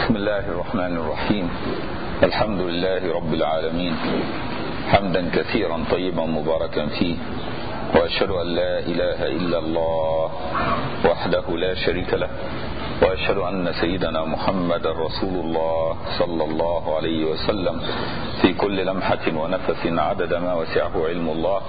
بسم الله الرحمن الرحيم الحمد لله رب العالمين حمدا كثيرا طيبا مباركا فيه وأشهد أن لا إله إلا الله وحده لا شريك له وأشهد أن سيدنا محمد رسول الله صلى الله عليه وسلم في كل لمحة ونفس عدد ما وسعه علم الله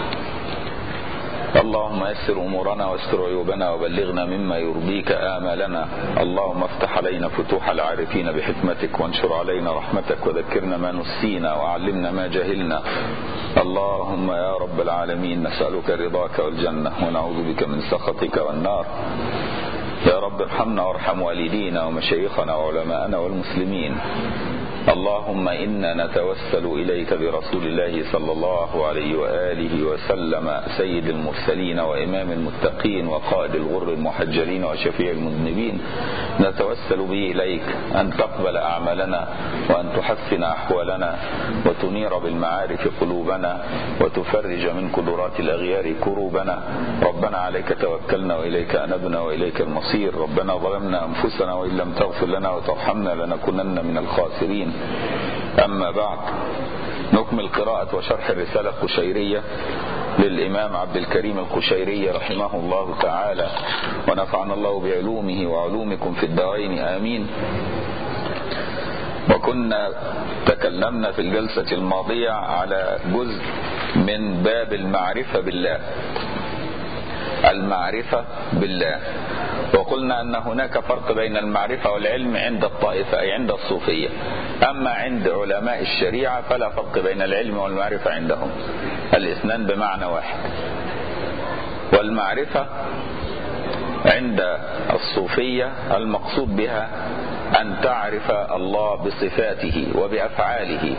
اللهم يسر أمورنا واستر عيوبنا وبلغنا مما يرضيك آمالنا اللهم افتح علينا فتوح العارفين بحكمتك وانشر علينا رحمتك وذكرنا ما نسينا وعلمنا ما جهلنا اللهم يا رب العالمين نسألك رضاك والجنة ونعوذ بك من سخطك والنار يا رب ارحمنا وارحم والدينا ومشايخنا وعلماءنا والمسلمين اللهم إنا نتوسل إليك برسول الله صلى الله عليه وآله وسلم سيد المرسلين وإمام المتقين وقائد الغر المحجلين وشفيع المذنبين نتوسل به إليك أن تقبل أعمالنا وأن تحسن أحوالنا وتنير بالمعارف قلوبنا وتفرج من قدرات الأغيار كروبنا ربنا عليك توكلنا وإليك أنبنا وإليك المصير ربنا ظلمنا أنفسنا وإن لم تغفر لنا وترحمنا لنكونن من الخاسرين أما بعد نكمل قراءة وشرح الرسالة القشيرية للإمام عبد الكريم القشيري رحمه الله تعالى ونفعنا الله بعلومه وعلومكم في الدارين آمين وكنا تكلمنا في الجلسة الماضية على جزء من باب المعرفة بالله المعرفة بالله وقلنا أن هناك فرق بين المعرفة والعلم عند الطائفة أي عند الصوفية أما عند علماء الشريعة فلا فرق بين العلم والمعرفة عندهم الاثنان بمعنى واحد والمعرفة عند الصوفية المقصود بها أن تعرف الله بصفاته وبأفعاله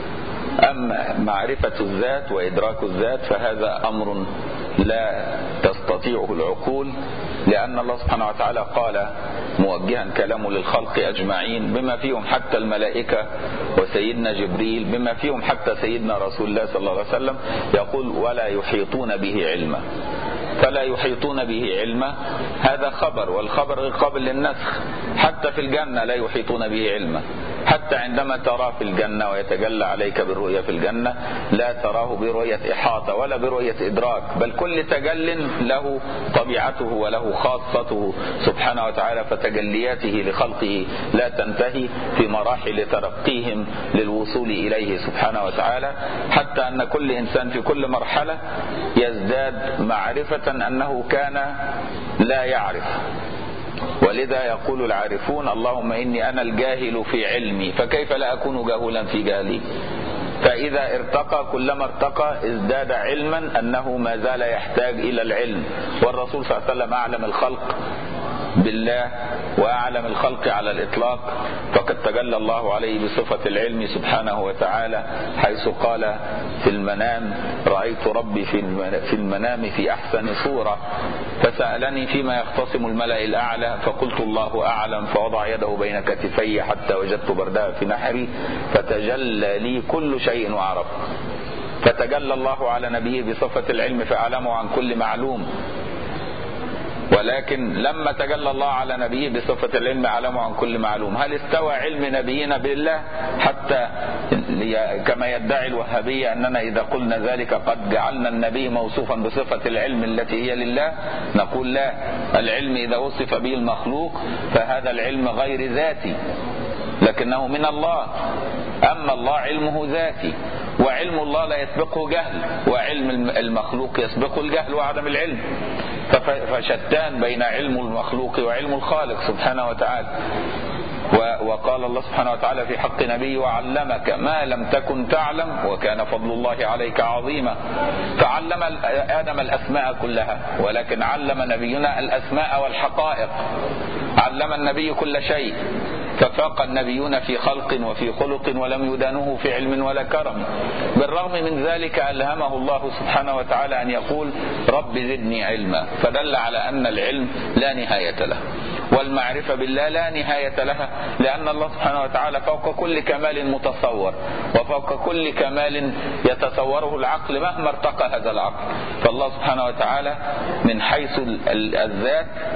أما معرفة الذات وإدراك الذات فهذا أمر لا تستطيعه العقول لأن الله سبحانه وتعالى قال موجها كلامه للخلق أجمعين بما فيهم حتى الملائكة وسيدنا جبريل بما فيهم حتى سيدنا رسول الله صلى الله عليه وسلم يقول ولا يحيطون به علما فلا يحيطون به علما هذا خبر والخبر غير قابل للنسخ حتى في الجنة لا يحيطون به علما حتى عندما تراه في الجنة ويتجلى عليك بالرؤية في الجنة لا تراه برؤية إحاطة ولا برؤية إدراك بل كل تجل له طبيعته وله خاصته سبحانه وتعالى فتجلياته لخلقه لا تنتهي في مراحل ترقيهم للوصول إليه سبحانه وتعالى حتى أن كل إنسان في كل مرحلة يزداد معرفة أنه كان لا يعرف ولذا يقول العارفون اللهم إني أنا الجاهل في علمي فكيف لا أكون جاهلا في جهلي فإذا ارتقى كلما ارتقى ازداد علما أنه ما زال يحتاج إلى العلم والرسول صلى الله عليه وسلم أعلم الخلق بالله وأعلم الخلق على الإطلاق فقد تجلى الله عليه بصفة العلم سبحانه وتعالى حيث قال في المنام رأيت ربي في المنام في أحسن صورة فسألني فيما يختصم الملأ الأعلى فقلت الله أعلم فوضع يده بين كتفي حتى وجدت بردها في نحري فتجلى لي كل شيء وعرفت فتجلى الله على نبيه بصفة العلم فأعلمه عن كل معلوم ولكن لما تجلى الله على نبيه بصفة العلم علمه عن كل معلوم هل استوى علم نبينا بالله حتى كما يدعي الوهابية أننا إذا قلنا ذلك قد جعلنا النبي موصوفا بصفة العلم التي هي لله نقول لا العلم إذا وصف به المخلوق فهذا العلم غير ذاتي لكنه من الله أما الله علمه ذاتي وعلم الله لا يسبقه جهل وعلم المخلوق يسبقه الجهل وعدم العلم فشتان بين علم المخلوق وعلم الخالق سبحانه وتعالى وقال الله سبحانه وتعالى في حق نبي وعلمك ما لم تكن تعلم وكان فضل الله عليك عظيما فعلم آدم الأسماء كلها ولكن علم نبينا الأسماء والحقائق علم النبي كل شيء ففاق النبيون في خلق وفي خلق ولم يدانوه في علم ولا كرم بالرغم من ذلك ألهمه الله سبحانه وتعالى أن يقول رب زدني علما فدل على أن العلم لا نهاية له والمعرفة بالله لا نهاية لها لأن الله سبحانه وتعالى فوق كل كمال متصور وفوق كل كمال يتصوره العقل مهما ارتقى هذا العقل فالله سبحانه وتعالى من حيث الذات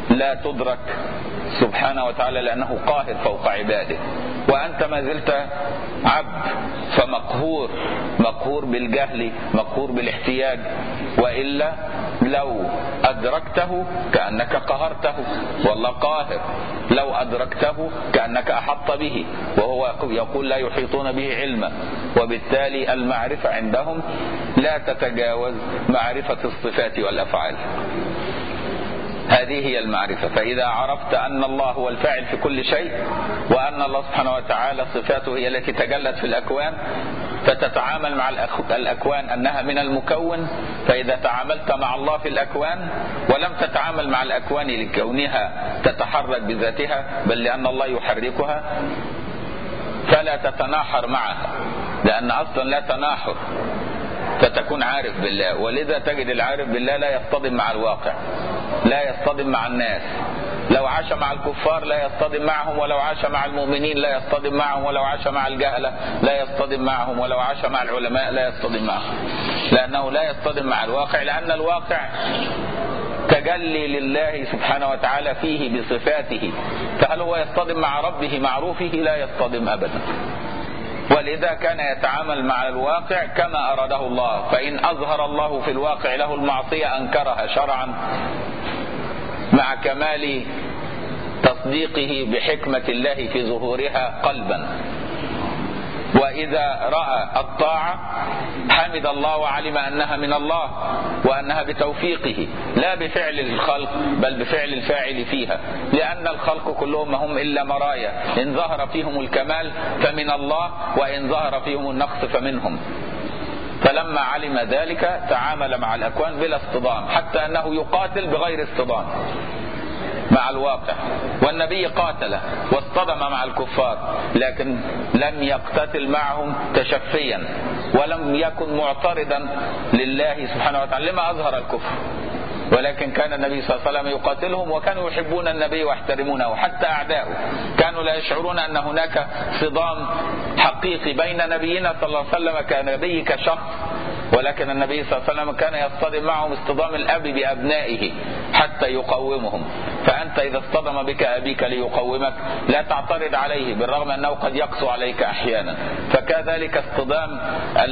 لا تدرك سبحانه وتعالى لأنه قاهر فوق عباده وأنت ما زلت عبد فمقهور مقهور بالجهل مقهور بالاحتياج وإلا لو أدركته كأنك قهرته والله قاهر لو أدركته كأنك أحط به وهو يقول لا يحيطون به علما وبالتالي المعرفة عندهم لا تتجاوز معرفة الصفات والأفعال هذه هي المعرفة فإذا عرفت أن الله هو الفاعل في كل شيء وأن الله سبحانه وتعالى صفاته هي التي تجلت في الأكوان فتتعامل مع الأكوان أنها من المكون فإذا تعاملت مع الله في الأكوان ولم تتعامل مع الأكوان لكونها تتحرك بذاتها بل لأن الله يحركها فلا تتناحر معها لأن أصلا لا تناحر فتكون عارف بالله ولذا تجد العارف بالله لا يصطدم مع الواقع لا يصطدم مع الناس لو عاش مع الكفار لا يصطدم معهم ولو عاش مع المؤمنين لا يصطدم معهم ولو عاش مع الجهلة لا يصطدم معهم ولو عاش مع العلماء لا يصطدم معهم لأنه لا يصطدم مع الواقع لأن الواقع تجلي لله سبحانه وتعالى فيه بصفاته فهل هو يصطدم مع ربه معروفه لا يصطدم أبدا ولذا كان يتعامل مع الواقع كما أراده الله فإن أظهر الله في الواقع له المعصية أنكرها شرعا مع كمال تصديقه بحكمة الله في ظهورها قلبا وإذا رأى الطاعة حمد الله وعلم أنها من الله وأنها بتوفيقه لا بفعل الخلق بل بفعل الفاعل فيها لأن الخلق كلهم ما هم إلا مرايا إن ظهر فيهم الكمال فمن الله وإن ظهر فيهم النقص فمنهم فلما علم ذلك تعامل مع الأكوان بلا اصطدام حتى أنه يقاتل بغير اصطدام مع الواقع والنبي قاتل واصطدم مع الكفار لكن لم يقتتل معهم تشفيا ولم يكن معترضا لله سبحانه وتعالى لما أظهر الكفر ولكن كان النبي صلى الله عليه وسلم يقاتلهم وكانوا يحبون النبي ويحترمونه حتى أعداؤه كانوا لا يشعرون أن هناك صدام حقيقي بين نبينا صلى الله عليه وسلم كنبي كشخص ولكن النبي صلى الله عليه وسلم كان يصطدم معهم اصطدام الأب بأبنائه حتى يقومهم فأنت إذا اصطدم بك أبيك ليقومك لا تعترض عليه بالرغم أنه قد يقسو عليك أحيانا فكذلك اصطدام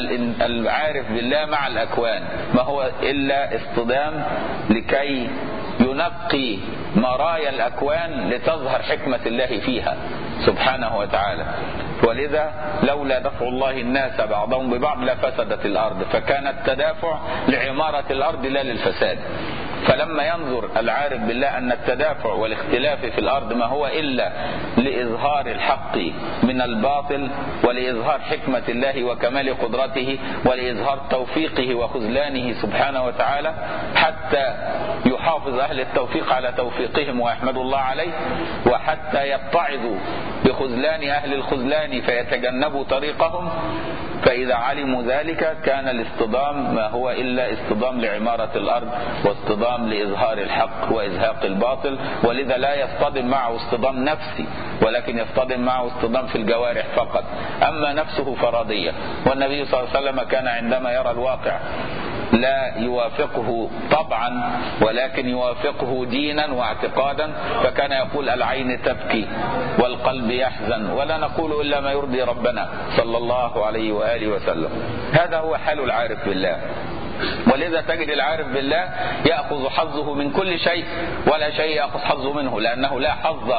العارف بالله مع الأكوان ما هو إلا اصطدام لكي ينقي مرايا الأكوان لتظهر حكمة الله فيها سبحانه وتعالى ولذا لولا دفع الله الناس بعضهم ببعض لفسدت الأرض فكان التدافع لعمارة الأرض لا للفساد فلما ينظر العارف بالله أن التدافع والاختلاف في الأرض ما هو إلا لإظهار الحق من الباطل ولإظهار حكمة الله وكمال قدرته ولإظهار توفيقه وخذلانه سبحانه وتعالى حتى يحافظ أهل التوفيق على توفيقهم ويحمد الله عليه وحتى يتعظوا بخذلان أهل الخذلان فيتجنبوا طريقهم فإذا علموا ذلك كان الاصطدام ما هو إلا اصطدام لعمارة الأرض واصطدام لإظهار الحق وإزهاق الباطل ولذا لا يصطدم معه اصطدام نفسي ولكن يصطدم معه اصطدام في الجوارح فقط أما نفسه فرضية والنبي صلى الله عليه وسلم كان عندما يرى الواقع لا يوافقه طبعا ولكن يوافقه دينا واعتقادا فكان يقول العين تبكي والقلب يحزن ولا نقول إلا ما يرضي ربنا صلى الله عليه وآله وسلم هذا هو حال العارف بالله ولذا تجد العارف بالله يأخذ حظه من كل شيء ولا شيء يأخذ حظه منه لأنه لا حظ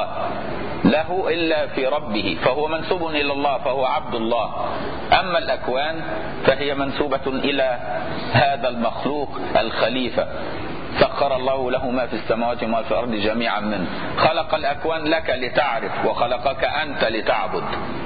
له إلا في ربه فهو منسوب إلى الله فهو عبد الله أما الأكوان فهي منسوبة إلى هذا المخلوق الخليفة سخر الله له ما في السماوات وما في الأرض جميعا منه خلق الأكوان لك لتعرف وخلقك أنت لتعبد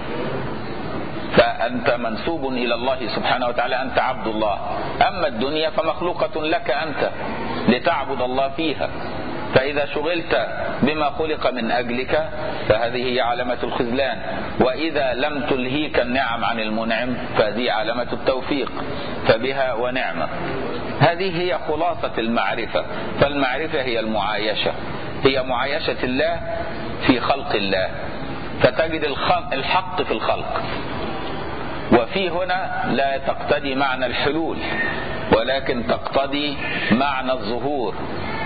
فأنت منسوب إلى الله سبحانه وتعالى أنت عبد الله أما الدنيا فمخلوقة لك أنت لتعبد الله فيها فإذا شغلت بما خلق من أجلك فهذه هي علامة الخذلان وإذا لم تلهيك النعم عن المنعم فهذه علامة التوفيق فبها ونعمة هذه هي خلاصة المعرفة فالمعرفة هي المعايشة هي معايشة الله في خلق الله فتجد الحق في الخلق وفي هنا لا تقتضي معنى الحلول ولكن تقتضي معنى الظهور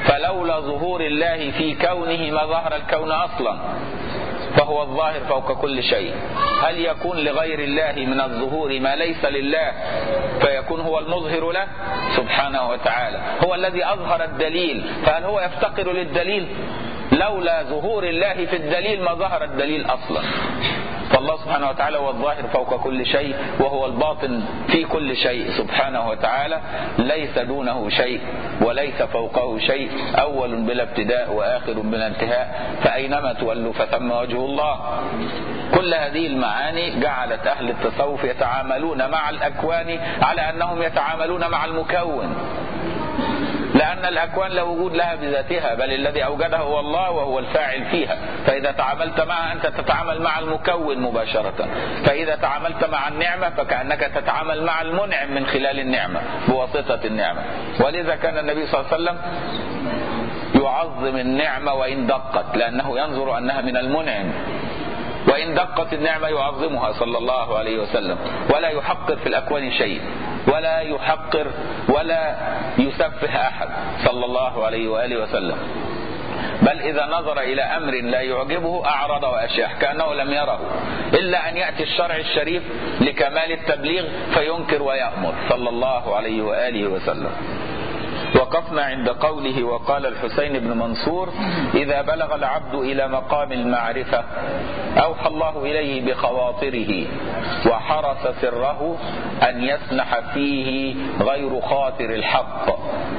فلولا ظهور الله في كونه ما ظهر الكون أصلا فهو الظاهر فوق كل شيء هل يكون لغير الله من الظهور ما ليس لله فيكون هو المظهر له سبحانه وتعالى هو الذي أظهر الدليل فهل هو يفتقر للدليل لولا ظهور الله في الدليل ما ظهر الدليل أصلا فالله سبحانه وتعالى هو الظاهر فوق كل شيء وهو الباطن في كل شيء سبحانه وتعالى ليس دونه شيء وليس فوقه شيء أول بلا ابتداء وآخر بلا انتهاء فأينما تولوا فثم وجه الله كل هذه المعاني جعلت أهل التصوف يتعاملون مع الأكوان على أنهم يتعاملون مع المكون لأن الأكوان لا وجود لها بذاتها بل الذي أوجدها هو الله وهو الفاعل فيها فإذا تعاملت معها أنت تتعامل مع المكون مباشرة فإذا تعاملت مع النعمة فكأنك تتعامل مع المنعم من خلال النعمة بواسطة النعمة ولذا كان النبي صلى الله عليه وسلم يعظم النعمة وإن دقت لأنه ينظر أنها من المنعم وإن دقت النعمة يعظمها صلى الله عليه وسلم ولا يحقر في الأكوان شيء ولا يحقر ولا يسفه أحد صلى الله عليه وآله وسلم بل إذا نظر إلى أمر لا يعجبه أعرض وأشاح كأنه لم يره إلا أن يأتي الشرع الشريف لكمال التبليغ فينكر ويأمر صلى الله عليه وآله وسلم وقفنا عند قوله وقال الحسين بن منصور إذا بلغ العبد إلى مقام المعرفة أوحى الله إليه بخواطره وحرس سره أن يسنح فيه غير خاطر الحق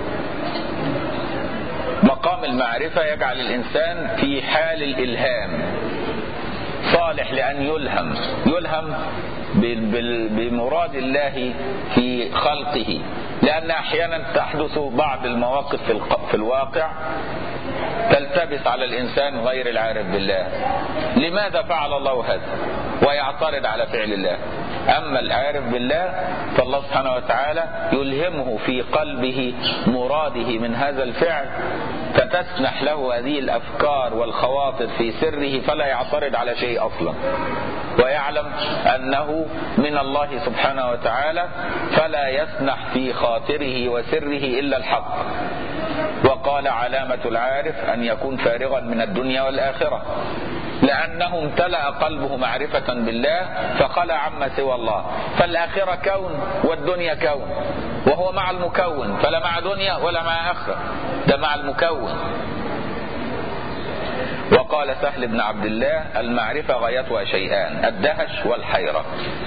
مقام المعرفة يجعل الإنسان في حال الإلهام صالح لأن يلهم يلهم بمراد الله في خلقه لأن أحيانا تحدث بعض المواقف في الواقع تلتبس على الإنسان غير العارف بالله لماذا فعل الله هذا ويعترض على فعل الله أما العارف بالله فالله سبحانه وتعالى يلهمه في قلبه مراده من هذا الفعل فتسنح له هذه الأفكار والخواطر في سره فلا يعترض على شيء أصلا ويعلم أنه من الله سبحانه وتعالى فلا يسنح في خاطره وسره إلا الحق وقال علامة العارف أن يكون فارغا من الدنيا والآخرة لأنه امتلأ قلبه معرفة بالله فقال عما سوى الله فالآخرة كون والدنيا كون وهو مع المكون فلا مع دنيا ولا مع آخرة ده مع المكون وقال سهل بن عبد الله المعرفة غايتها شيئان الدهش والحيرة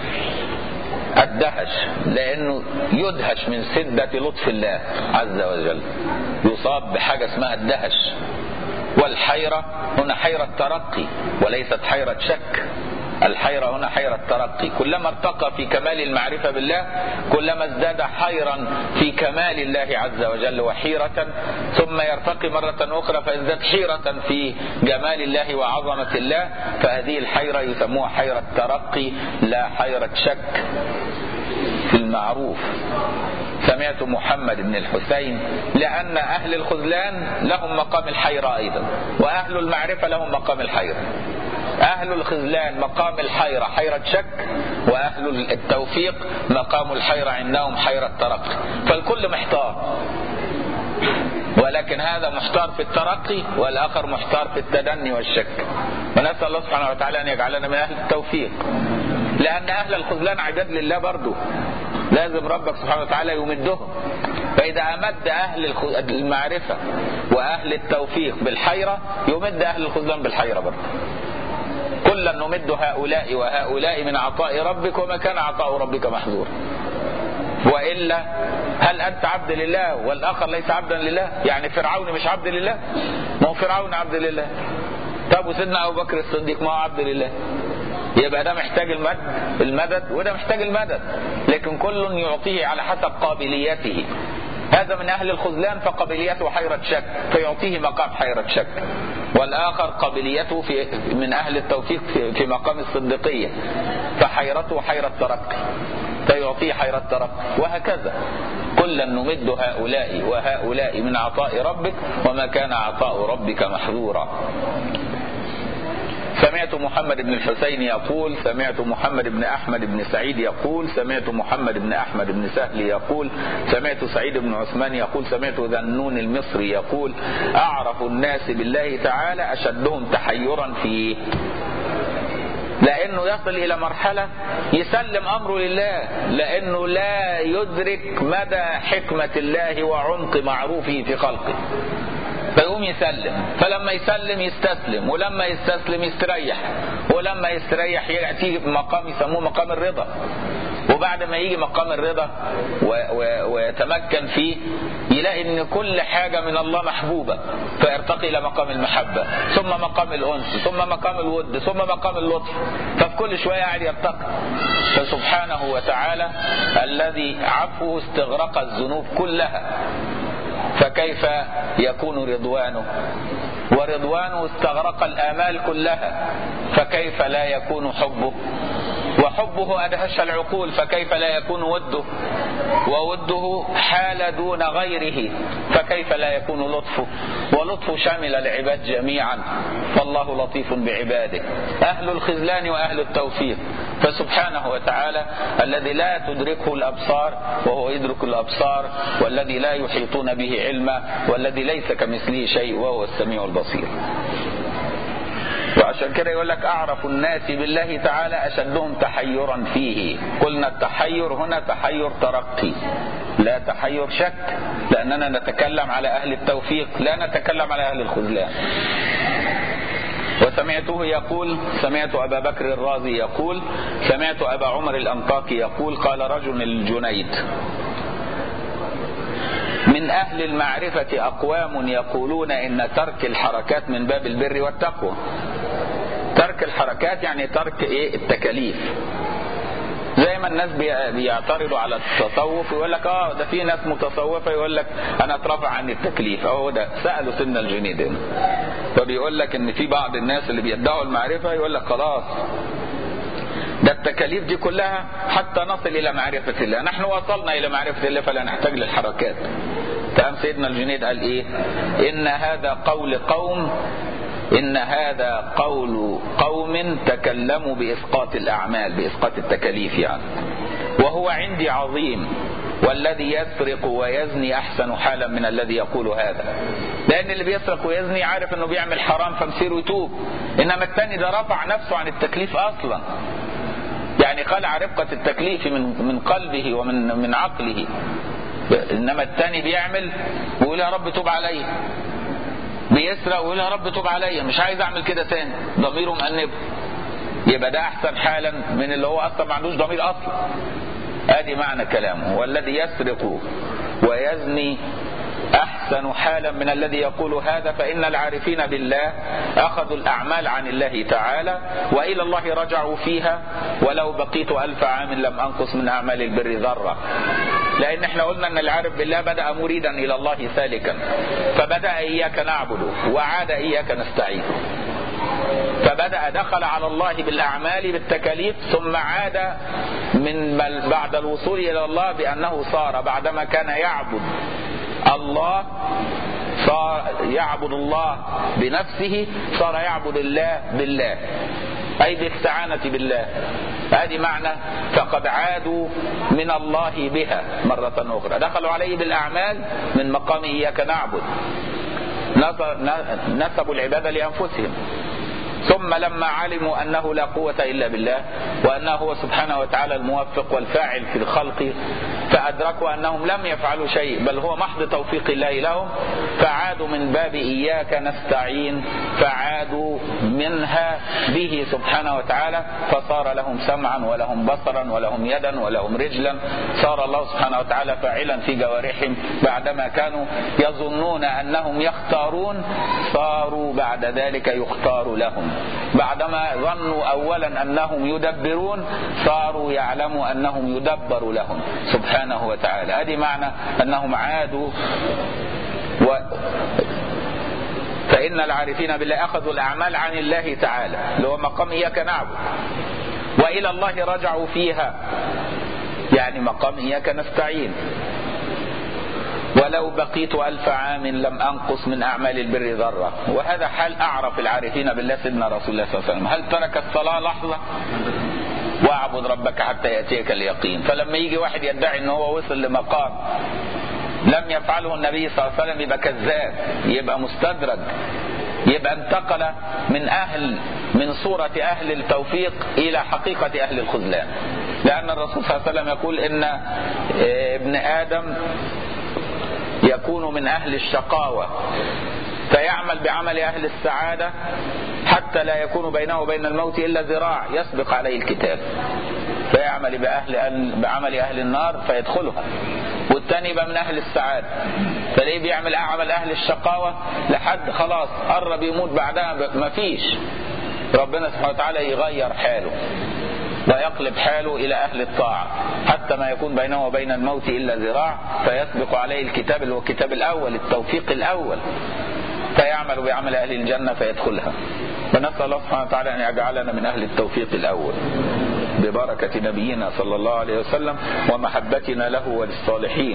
الدهش لأنه يدهش من سدة لطف الله عز وجل يصاب بحاجة اسمها الدهش والحيرة هنا حيرة ترقي وليست حيرة شك الحيرة هنا حيرة ترقي كلما ارتقى في كمال المعرفة بالله كلما ازداد حيرا في كمال الله عز وجل وحيرة ثم يرتقي مرة أخرى فيزداد حيرة في جمال الله وعظمة الله فهذه الحيرة يسموها حيرة ترقي لا حيرة شك في المعروف سمعت محمد بن الحسين لأن أهل الخذلان لهم مقام الحيرة أيضا وأهل المعرفة لهم مقام الحيرة أهل الخذلان مقام الحيرة حيرة شك وأهل التوفيق مقام الحيرة عندهم حيرة ترقي فالكل محتار ولكن هذا محتار في الترقي والآخر محتار في التدني والشك ونسأل الله سبحانه وتعالى أن يجعلنا من أهل التوفيق لأن أهل الخذلان عباد لله برضه لازم ربك سبحانه وتعالى يمدهم فإذا أمد أهل المعرفة وأهل التوفيق بالحيرة يمد أهل الخذلان بالحيرة برضه كلا نمد هؤلاء وهؤلاء من عطاء ربك وما كان عطاء ربك محظورا وإلا هل أنت عبد لله والآخر ليس عبدا لله يعني فرعون مش عبد لله ما هو فرعون عبد لله طب وسيدنا أبو بكر الصديق ما هو عبد لله يبقى ده محتاج المد المدد وده محتاج المدد لكن كل يعطيه على حسب قابليته هذا من أهل الخذلان فقابليته حيرة شك فيعطيه مقام حيرة شك والآخر قابليته في من أهل التوفيق في, في مقام الصديقية فحيرته حيرة ترقي فيعطيه حيرة ترقي وهكذا كلا نمد هؤلاء وهؤلاء من عطاء ربك وما كان عطاء ربك محظورا سمعت محمد بن الحسين يقول سمعت محمد بن أحمد بن سعيد يقول سمعت محمد بن أحمد بن سهل يقول سمعت سعيد بن عثمان يقول سمعت ذنون المصري يقول أعرف الناس بالله تعالى أشدهم تحيرا فيه لانه يصل الى مرحله يسلم امره لله لانه لا يدرك مدى حكمه الله وعمق معروفه في خلقه فيقوم يسلم فلما يسلم يستسلم ولما يستسلم يستريح ولما يستريح يأتي مقام يسموه مقام الرضا وبعد ما يجي مقام الرضا و و ويتمكن فيه يلاقي ان كل حاجه من الله محبوبه فيرتقي الى مقام المحبه ثم مقام الانس ثم مقام الود ثم مقام اللطف ففي كل شويه قاعد يرتقي فسبحانه وتعالى الذي عفوه استغرق الذنوب كلها فكيف يكون رضوانه ورضوانه استغرق الآمال كلها فكيف لا يكون حبه وحبه أدهش العقول فكيف لا يكون وده ووده حال دون غيره فكيف لا يكون لطفه ولطفه شمل العباد جميعا فالله لطيف بعباده أهل الخذلان وأهل التوفيق فسبحانه وتعالى الذي لا تدركه الأبصار وهو يدرك الأبصار والذي لا يحيطون به علما والذي ليس كمثله شيء وهو السميع البصير وعشان كده يقول لك أعرف الناس بالله تعالى أشدهم تحيرا فيه قلنا التحير هنا تحير ترقي لا تحير شك لأننا نتكلم على أهل التوفيق لا نتكلم على أهل الخذلان وسمعته يقول سمعت أبا بكر الرازي يقول سمعت أبا عمر الأنطاكي يقول قال رجل الجنيد من أهل المعرفة أقوام يقولون إن ترك الحركات من باب البر والتقوى ترك الحركات يعني ترك إيه التكاليف زي ما الناس بيعترضوا على التصوف ويقول لك اه ده في ناس متصوفه يقول لك انا اترفع عني التكليف اهو ده سالوا سن الجنيد هنا فبيقول لك ان في بعض الناس اللي بيدعوا المعرفه يقول لك خلاص ده التكاليف دي كلها حتى نصل الى معرفه الله نحن وصلنا الى معرفه الله فلا نحتاج للحركات فقام سيدنا الجنيد قال ايه ان هذا قول قوم إن هذا قول قوم تكلموا بإسقاط الأعمال بإسقاط التكاليف يعني وهو عندي عظيم والذي يسرق ويزني أحسن حالا من الذي يقول هذا لأن اللي بيسرق ويزني عارف أنه بيعمل حرام فمسيره يتوب إنما التاني ده رفع نفسه عن التكليف أصلا يعني خلع رقة التكليف من من قلبه ومن من عقله إنما التاني بيعمل ويقول يا رب توب علي بيسرق ويقول يا رب توب عليا مش عايز اعمل كده تاني ضميره مأنبه يبقى ده احسن حالا من اللي هو اصلا ما عندوش ضمير اصلا ادي معنى كلامه والذي يسرق ويزني احسن حالا من الذي يقول هذا فان العارفين بالله اخذوا الاعمال عن الله تعالى والى الله رجعوا فيها ولو بقيت الف عام لم انقص من اعمال البر ذره لان احنا قلنا ان العارف بالله بدا مريدا الى الله سالكا فبدا اياك نعبد وعاد اياك نستعين فبدا دخل على الله بالاعمال بالتكاليف ثم عاد من بعد الوصول الى الله بانه صار بعدما كان يعبد الله صار يعبد الله بنفسه صار يعبد الله بالله أي بالاستعانة بالله هذه معنى فقد عادوا من الله بها مرة أخرى دخلوا عليه بالأعمال من مقام إياك نعبد نسبوا العبادة لأنفسهم ثم لما علموا أنه لا قوة إلا بالله وأنه هو سبحانه وتعالى الموفق والفاعل في الخلق فأدركوا أنهم لم يفعلوا شيء بل هو محض توفيق الله لهم فعادوا من باب إياك نستعين فعادوا منها به سبحانه وتعالى فصار لهم سمعا ولهم بصرا ولهم يدا ولهم رجلا صار الله سبحانه وتعالى فاعلا في جوارحهم بعدما كانوا يظنون أنهم يختارون صاروا بعد ذلك يختار لهم بعدما ظنوا اولا انهم يدبرون صاروا يعلموا انهم يدبر لهم سبحانه وتعالى هذه معنى انهم عادوا و فان العارفين بالله اخذوا الاعمال عن الله تعالى اللي هو مقام اياك نعبد والى الله رجعوا فيها يعني مقام اياك نستعين ولو بقيت ألف عام لم أنقص من أعمال البر ذرة وهذا حال أعرف العارفين بالله سيدنا رسول الله صلى الله عليه وسلم هل ترك الصلاة لحظة واعبد ربك حتى يأتيك اليقين فلما يجي واحد يدعي ان هو وصل لمقام لم يفعله النبي صلى الله عليه وسلم يبقى كذاب يبقى مستدرج يبقى انتقل من أهل من صورة أهل التوفيق إلى حقيقة أهل الخذلان لأن الرسول صلى الله عليه وسلم يقول إن ابن آدم يكون من أهل الشقاوة فيعمل بعمل أهل السعادة حتى لا يكون بينه وبين الموت إلا ذراع يسبق عليه الكتاب فيعمل بأهل أهل بعمل أهل النار فيدخلها والتاني يبقى من أهل السعادة فليه بيعمل أعمل أهل الشقاوة لحد خلاص قرب يموت بعدها مفيش ربنا سبحانه وتعالى يغير حاله ويقلب حاله إلى أهل الطاعة حتى ما يكون بينه وبين الموت إلا ذراع فيسبق عليه الكتاب اللي هو الكتاب الأول التوفيق الأول فيعمل بعمل أهل الجنة فيدخلها ونسأل الله سبحانه وتعالى أن يجعلنا من أهل التوفيق الأول ببركة نبينا صلى الله عليه وسلم ومحبتنا له وللصالحين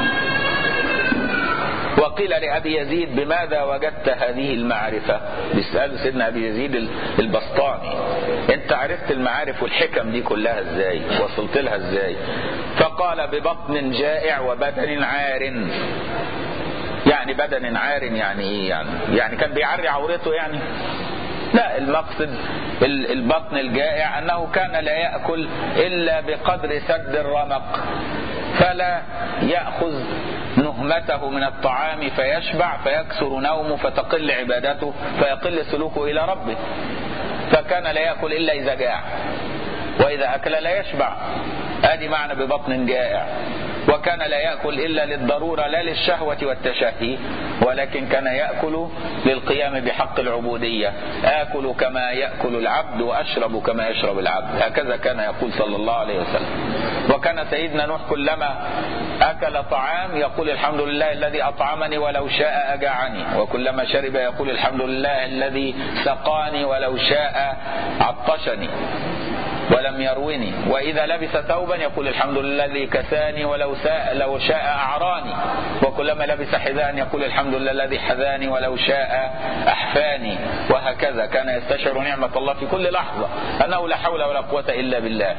وقيل لأبي يزيد بماذا وجدت هذه المعرفة بيسأل سيدنا أبي يزيد البسطامي انت عرفت المعارف والحكم دي كلها ازاي وصلت لها ازاي فقال ببطن جائع وبدن عار يعني بدن عار يعني ايه يعني يعني كان بيعري عورته يعني لا المقصد البطن الجائع انه كان لا ياكل الا بقدر سد الرمق فلا ياخذ نهمته من الطعام فيشبع فيكثر نومه فتقل عبادته فيقل سلوكه الى ربه فكان لا ياكل الا اذا جاع واذا اكل لا يشبع ادي معنى ببطن جائع وكان لا يأكل إلا للضرورة لا للشهوة والتشهي ولكن كان يأكل للقيام بحق العبودية آكل كما يأكل العبد وأشرب كما يشرب العبد هكذا كان يقول صلى الله عليه وسلم وكان سيدنا نوح كلما أكل طعام يقول الحمد لله الذي أطعمني ولو شاء أجعني وكلما شرب يقول الحمد لله الذي سقاني ولو شاء عطشني ولم يروني وإذا لبس ثوبا يقول الحمد لله الذي كساني ولو ساء لو شاء أعراني وكلما لبس حذاء يقول الحمد لله الذي حذاني ولو شاء أحفاني وهكذا كان يستشعر نعمة الله في كل لحظة أنه لا حول ولا قوة إلا بالله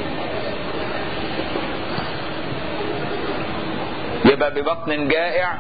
يبقى ببطن جائع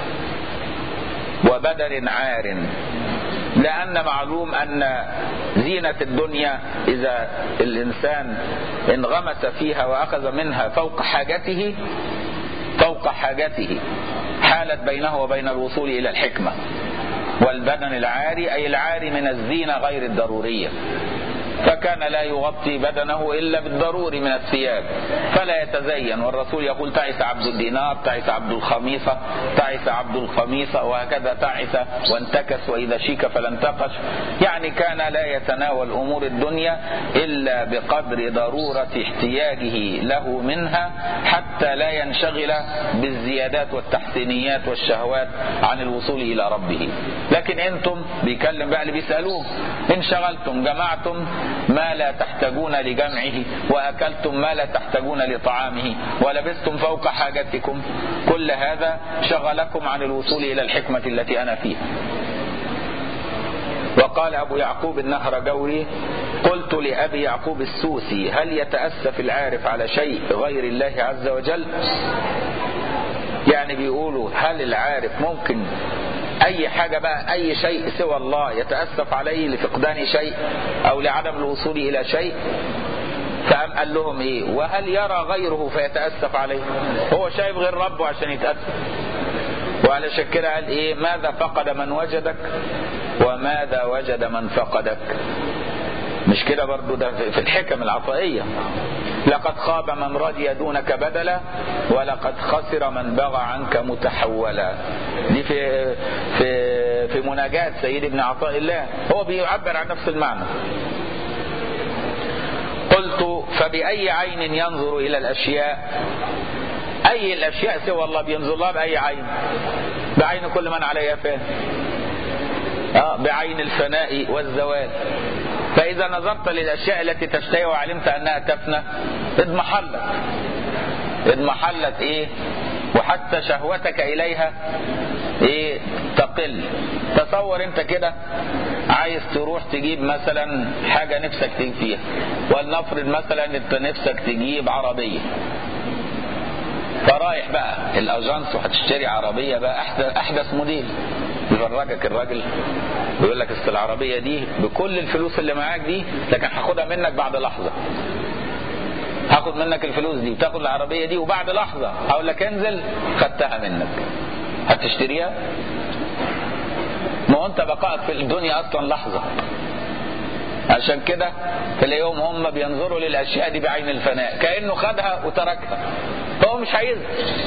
وبدن عار لأن معلوم أن زينة الدنيا إذا الإنسان انغمس فيها وأخذ منها فوق حاجته فوق حاجته حالت بينه وبين الوصول إلى الحكمة والبدن العاري أي العاري من الزينة غير الضرورية فكان لا يغطي بدنه إلا بالضروري من الثياب فلا يتزين والرسول يقول تعس عبد الدينار تعس عبد الخميصة تعس عبد الخميصة وهكذا تعس وانتكس وإذا شيك فلا انتقش يعني كان لا يتناول أمور الدنيا إلا بقدر ضرورة احتياجه له منها حتى لا ينشغل بالزيادات والتحسينيات والشهوات عن الوصول إلى ربه لكن أنتم بيكلم بقى اللي بيسألوه انشغلتم جمعتم ما لا تحتاجون لجمعه وأكلتم ما لا تحتاجون لطعامه ولبستم فوق حاجتكم كل هذا شغلكم عن الوصول إلى الحكمة التي أنا فيها وقال أبو يعقوب النهر جوري قلت لأبي يعقوب السوسي هل يتأسف العارف على شيء غير الله عز وجل يعني بيقولوا هل العارف ممكن اي حاجة بقى اي شيء سوى الله يتأسف عليه لفقدان شيء او لعدم الوصول الى شيء فقام قال لهم ايه وهل يرى غيره فيتأسف عليه هو شايف غير ربه عشان يتأسف وعلشان كده قال ايه ماذا فقد من وجدك وماذا وجد من فقدك مش كده برضو ده في الحكم العطائية لقد خاب من رضي دونك بدلا ولقد خسر من بغى عنك متحولا دي في في في مناجاة سيد ابن عطاء الله هو بيعبر عن نفس المعنى قلت فبأي عين ينظر إلى الأشياء أي الأشياء سوى الله بينظر لها بأي عين بعين كل من عليها فان آه بعين الفناء والزوال فإذا نظرت للأشياء التي تشتهي وعلمت أنها تفنى اضمحلت اضمحلت إيه وحتى شهوتك اليها ايه تقل تصور انت كده عايز تروح تجيب مثلا حاجة نفسك تجيب فيها ولنفرض مثلا انت نفسك تجيب عربية فرايح بقى الاجانس وهتشتري عربية بقى احدث, أحدث موديل يفرجك الراجل ويقول لك اصل العربية دي بكل الفلوس اللي معاك دي لكن هاخدها منك بعد لحظة هاخد منك الفلوس دي وتاخد العربية دي وبعد لحظة هقول لك انزل خدتها منك هتشتريها ما هو انت بقائك في الدنيا اصلا لحظة عشان كده تلاقيهم هم بينظروا للاشياء دي بعين الفناء كانه خدها وتركها فهو مش عايزها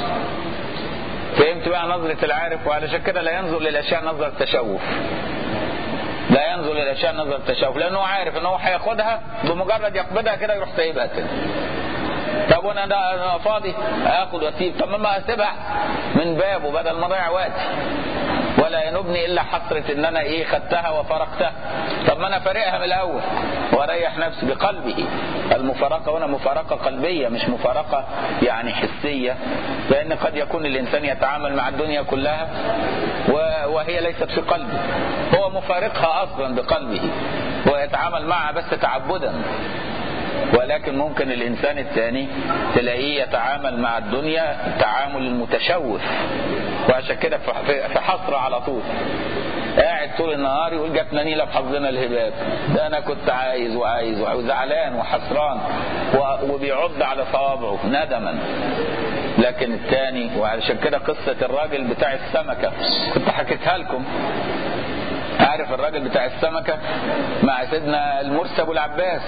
فهمت بقى نظرة العارف وعلشان كده لا ينظر للاشياء نظرة تشوف لا ينظر للاشياء نظرة تشوف لانه عارف ان هو هياخدها بمجرد يقبضها كده يروح سايبها تاني طب وانا ده انا فاضي اخد واسيب طب ما اسيبها من بابه بدل ما اضيع وقتي ولا ينبني الا حسره ان انا ايه خدتها وفرقتها طب ما انا فارقها من الاول واريح نفسي بقلبه المفارقه هنا مفارقه قلبيه مش مفارقه يعني حسيه لان قد يكون الانسان يتعامل مع الدنيا كلها وهي ليست في قلبه هو مفارقها اصلا بقلبه ويتعامل معها بس تعبدا ولكن ممكن الإنسان الثاني تلاقيه يتعامل مع الدنيا تعامل المتشوف وعشان كده في حصر على طول قاعد طول النهار يقول جاتنا نيله بحظنا الهباب ده انا كنت عايز وعايز وزعلان وحسران وبيعض على صوابعه ندما لكن الثاني وعشان كده قصه الراجل بتاع السمكه كنت حكيتها لكم عارف الراجل بتاع السمكه مع سيدنا المرسي ابو العباس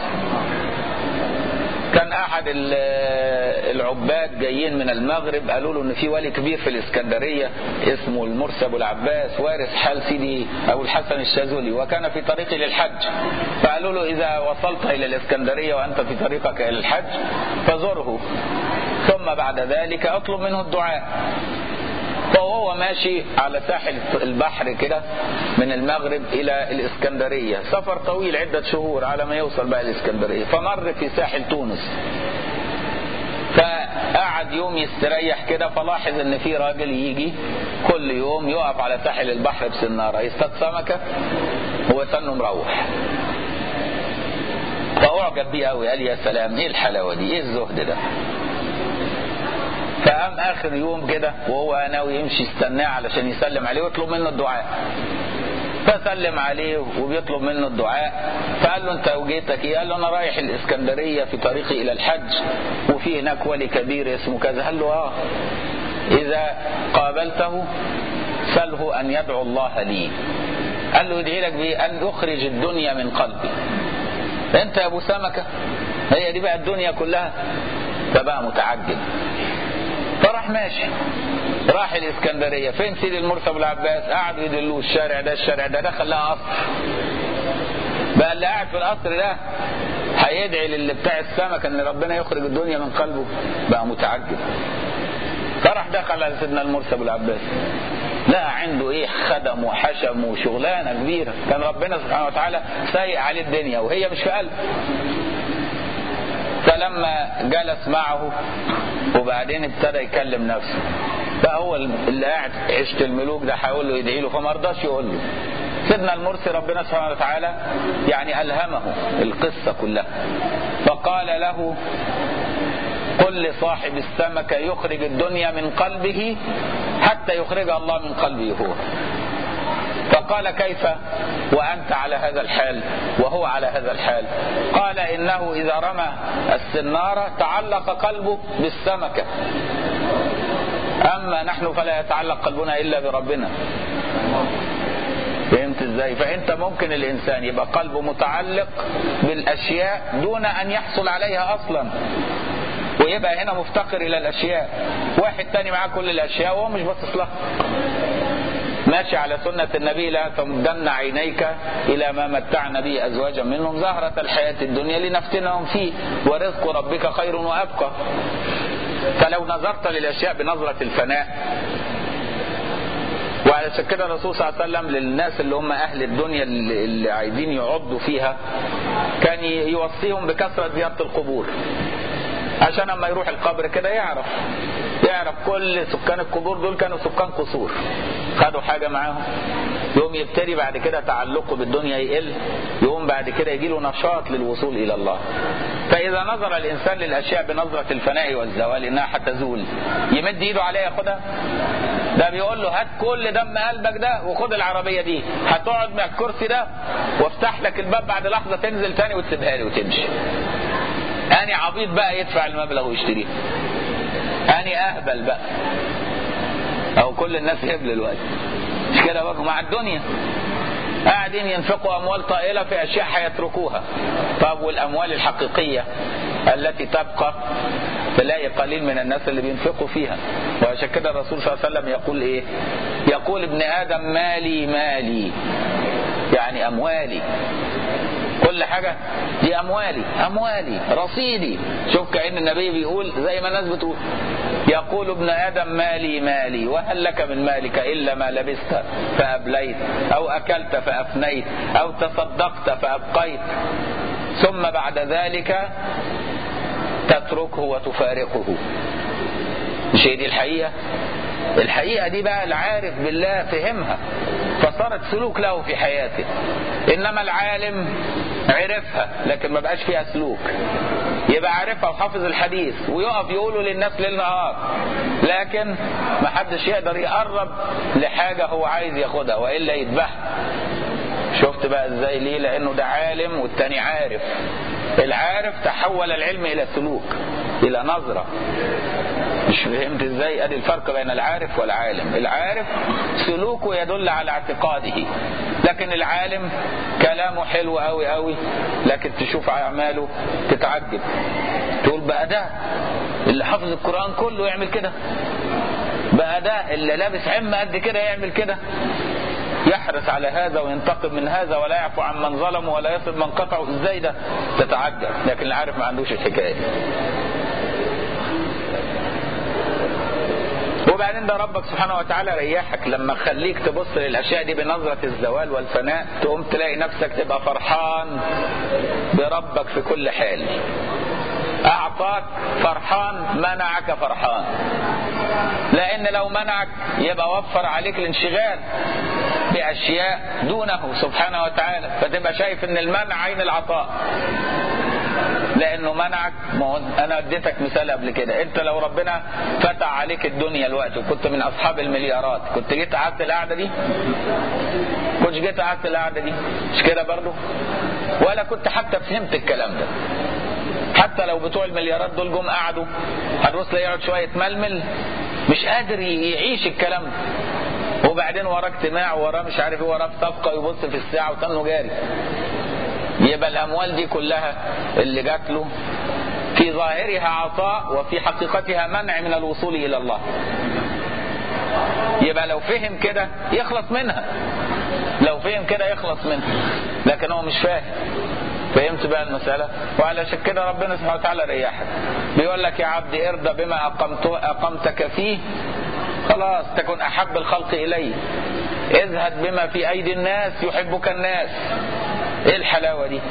كان احد العباد جايين من المغرب قالوا له ان في ولي كبير في الاسكندريه اسمه المرسي ابو العباس وارث حال سيدي ابو الحسن الشاذلي وكان في طريقه للحج فقالوا له اذا وصلت الى الاسكندريه وانت في طريقك الى الحج فزره ثم بعد ذلك اطلب منه الدعاء فهو ماشي على ساحل البحر كده من المغرب الى الاسكندريه سفر طويل عده شهور على ما يوصل بقى الاسكندريه فمر في ساحل تونس فقعد يوم يستريح كده فلاحظ ان في راجل يجي كل يوم يقف على ساحل البحر بسناره يصطاد سمكه هو سنه مروح فاعجب بيه قوي قال يا سلام ايه الحلاوه دي ايه الزهد ده فقام اخر يوم كده وهو ناوي يمشي يستناه علشان يسلم عليه ويطلب منه الدعاء فسلم عليه وبيطلب منه الدعاء فقال له انت وجيتك ايه قال له انا رايح الاسكندريه في طريقي الى الحج وفي هناك ولي كبير اسمه كذا قال له اه اذا قابلته سله ان يدعو الله لي قال له يدعي لك بايه ان يخرج الدنيا من قلبي انت يا ابو سمكه هي دي بقى الدنيا كلها فبقى متعجب فراح ماشي راح الاسكندريه فين سيدي المرسي ابو العباس قعدوا يدلوه الشارع ده الشارع ده دخل لها قصر بقى اللي قاعد في القصر ده هيدعي للي بتاع السمك ان ربنا يخرج الدنيا من قلبه بقى متعجب فراح دخل على سيدنا المرسي ابو العباس لقى عنده ايه خدم وحشم وشغلانه كبيره كان ربنا سبحانه وتعالى سايق عليه الدنيا وهي مش في قلبه فلما جلس معه وبعدين ابتدى يكلم نفسه فهو اللي قاعد عشت الملوك ده هيقول له يدعي له فما رضاش يقول له سيدنا المرسي ربنا سبحانه وتعالى يعني ألهمه القصة كلها فقال له قل لصاحب السمكة يخرج الدنيا من قلبه حتى يخرجها الله من قلبه هو فقال كيف وأنت على هذا الحال وهو على هذا الحال قال إنه إذا رمى السنارة تعلق قلبه بالسمكة أما نحن فلا يتعلق قلبنا إلا بربنا فهمت ازاي فانت ممكن الانسان يبقى قلبه متعلق بالاشياء دون ان يحصل عليها اصلا ويبقى هنا مفتقر الى الاشياء واحد تاني معاه كل الاشياء وهو مش باصص لها ماشي على سنة النبي لا تمدن عينيك إلى ما متعنا به أزواجا منهم زهرة الحياة الدنيا لنفتنهم فيه ورزق ربك خير وأبقى فلو نظرت للأشياء بنظرة الفناء وعلشان كده الرسول صلى الله عليه وسلم للناس اللي هم أهل الدنيا اللي عايزين يعضوا فيها كان يوصيهم بكثرة زيارة القبور عشان اما يروح القبر كده يعرف يعرف كل سكان القبور دول كانوا سكان قصور خدوا حاجه معاهم يقوم يبتدي بعد كده تعلقه بالدنيا يقل يقوم بعد كده يجي له نشاط للوصول الى الله فاذا نظر الانسان للاشياء بنظره الفناء والزوال انها حتزول يمد ايده عليها ياخدها ده بيقول له هات كل دم قلبك ده وخد العربيه دي هتقعد مع الكرسي ده وافتح لك الباب بعد لحظه تنزل تاني وتسيبها لي وتمشي اني عبيط بقى يدفع المبلغ ويشتريها اني اهبل بقى او كل الناس هبل الوقت مش كده برضه مع الدنيا قاعدين ينفقوا اموال طائله في اشياء هيتركوها طب والاموال الحقيقيه التي تبقى تلاقي قليل من الناس اللي بينفقوا فيها وعشان كده الرسول صلى الله عليه وسلم يقول ايه يقول ابن ادم مالي مالي يعني اموالي كل حاجة دي أموالي أموالي رصيدي شوف كأن النبي بيقول زي ما الناس بتقول يقول ابن آدم مالي مالي وهل لك من مالك إلا ما لبست فأبليت أو أكلت فأفنيت أو تصدقت فأبقيت ثم بعد ذلك تتركه وتفارقه مش هي دي الحقيقة الحقيقة دي بقى العارف بالله فهمها فصارت سلوك له في حياته إنما العالم عرفها لكن ما بقاش فيها سلوك يبقى عارفها وحافظ الحديث ويقف يقوله للناس ليل نهار لكن ما حدش يقدر يقرب لحاجة هو عايز ياخدها وإلا يذبحها شفت بقى ازاي ليه لانه ده عالم والتاني عارف العارف تحول العلم الى سلوك الى نظرة مش فهمت ازاي ادي الفرق بين العارف والعالم العارف سلوكه يدل على اعتقاده لكن العالم كلامه حلو قوي قوي لكن تشوف اعماله تتعجب تقول بقى ده اللي حافظ القرآن كله يعمل كده بقى ده اللي لابس عمة قد كده يعمل كده يحرص على هذا وينتقم من هذا ولا يعفو عن من ظلمه ولا يصل من قطعه ازاي ده تتعجب لكن اللي عارف ما عندوش الحكايه دي وبعدين ده ربك سبحانه وتعالى ريحك لما خليك تبص للاشياء دي بنظره الزوال والفناء تقوم تلاقي نفسك تبقى فرحان بربك في كل حال اعطاك فرحان منعك فرحان لان لو منعك يبقى وفر عليك الانشغال باشياء دونه سبحانه وتعالى فتبقى شايف ان المنع عين العطاء لانه منعك ما هو انا اديتك مثال قبل كده انت لو ربنا فتح عليك الدنيا الوقت وكنت من اصحاب المليارات كنت جيت قعدت القعده دي كنتش جيت قعدت القعده دي مش كده برضو ولا كنت حتى فهمت الكلام ده حتى لو بتوع المليارات دول جم قعدوا هتبص يقعد شويه يتململ مش قادر يعيش الكلام ده وبعدين وراه اجتماع وراه مش عارف ايه وراه صفقه ويبص في الساعه وتنه جاري يبقى الاموال دي كلها اللي جات له في ظاهرها عطاء وفي حقيقتها منع من الوصول الى الله يبقى لو فهم كده يخلص منها لو فهم كده يخلص منها لكن هو مش فاهم فهمت بقى المسألة وعلشان كده ربنا سبحانه وتعالى ريحك بيقول لك يا عبدي ارضى بما أقمت أقمتك فيه خلاص تكن أحب الخلق إلي اذهب بما في أيدي الناس يحبك الناس ايه الحلاوة دي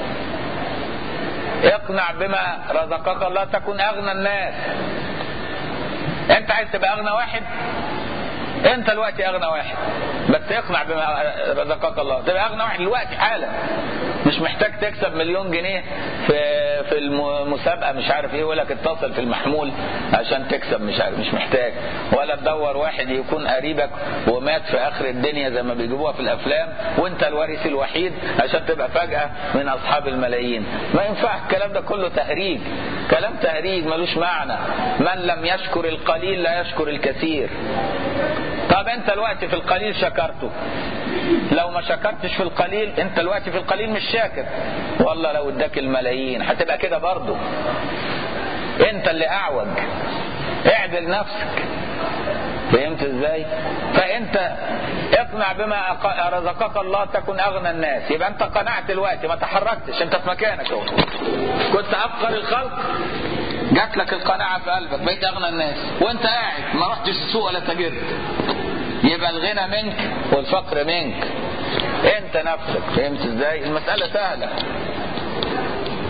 اقنع بما رزقك الله تكن أغنى الناس انت عايز تبقى أغنى واحد انت دلوقتي اغنى واحد بس اقنع بما رزقك الله تبقى اغنى واحد دلوقتي حالا مش محتاج تكسب مليون جنيه في في المسابقه مش عارف ايه ولا تتصل في المحمول عشان تكسب مش عارف مش محتاج ولا تدور واحد يكون قريبك ومات في اخر الدنيا زي ما بيجيبوها في الافلام وانت الوارث الوحيد عشان تبقى فجاه من اصحاب الملايين ما ينفع الكلام ده كله تهريج كلام تهريج ملوش معنى من لم يشكر القليل لا يشكر الكثير طب انت الوقت في القليل شكرته لو ما شكرتش في القليل انت الوقت في القليل مش شاكر والله لو اداك الملايين هتبقى كده برضه انت اللي اعوج اعدل نفسك فهمت ازاي فانت اقنع بما رزقك الله تكن اغنى الناس يبقى انت قنعت الوقت ما تحركتش انت في مكانك اهو كنت افقر الخلق جات لك القناعه في قلبك بقيت اغنى الناس وانت قاعد ما رحتش السوق ولا تاجرت يبقى الغنى منك والفقر منك انت نفسك فهمت ازاي المساله سهله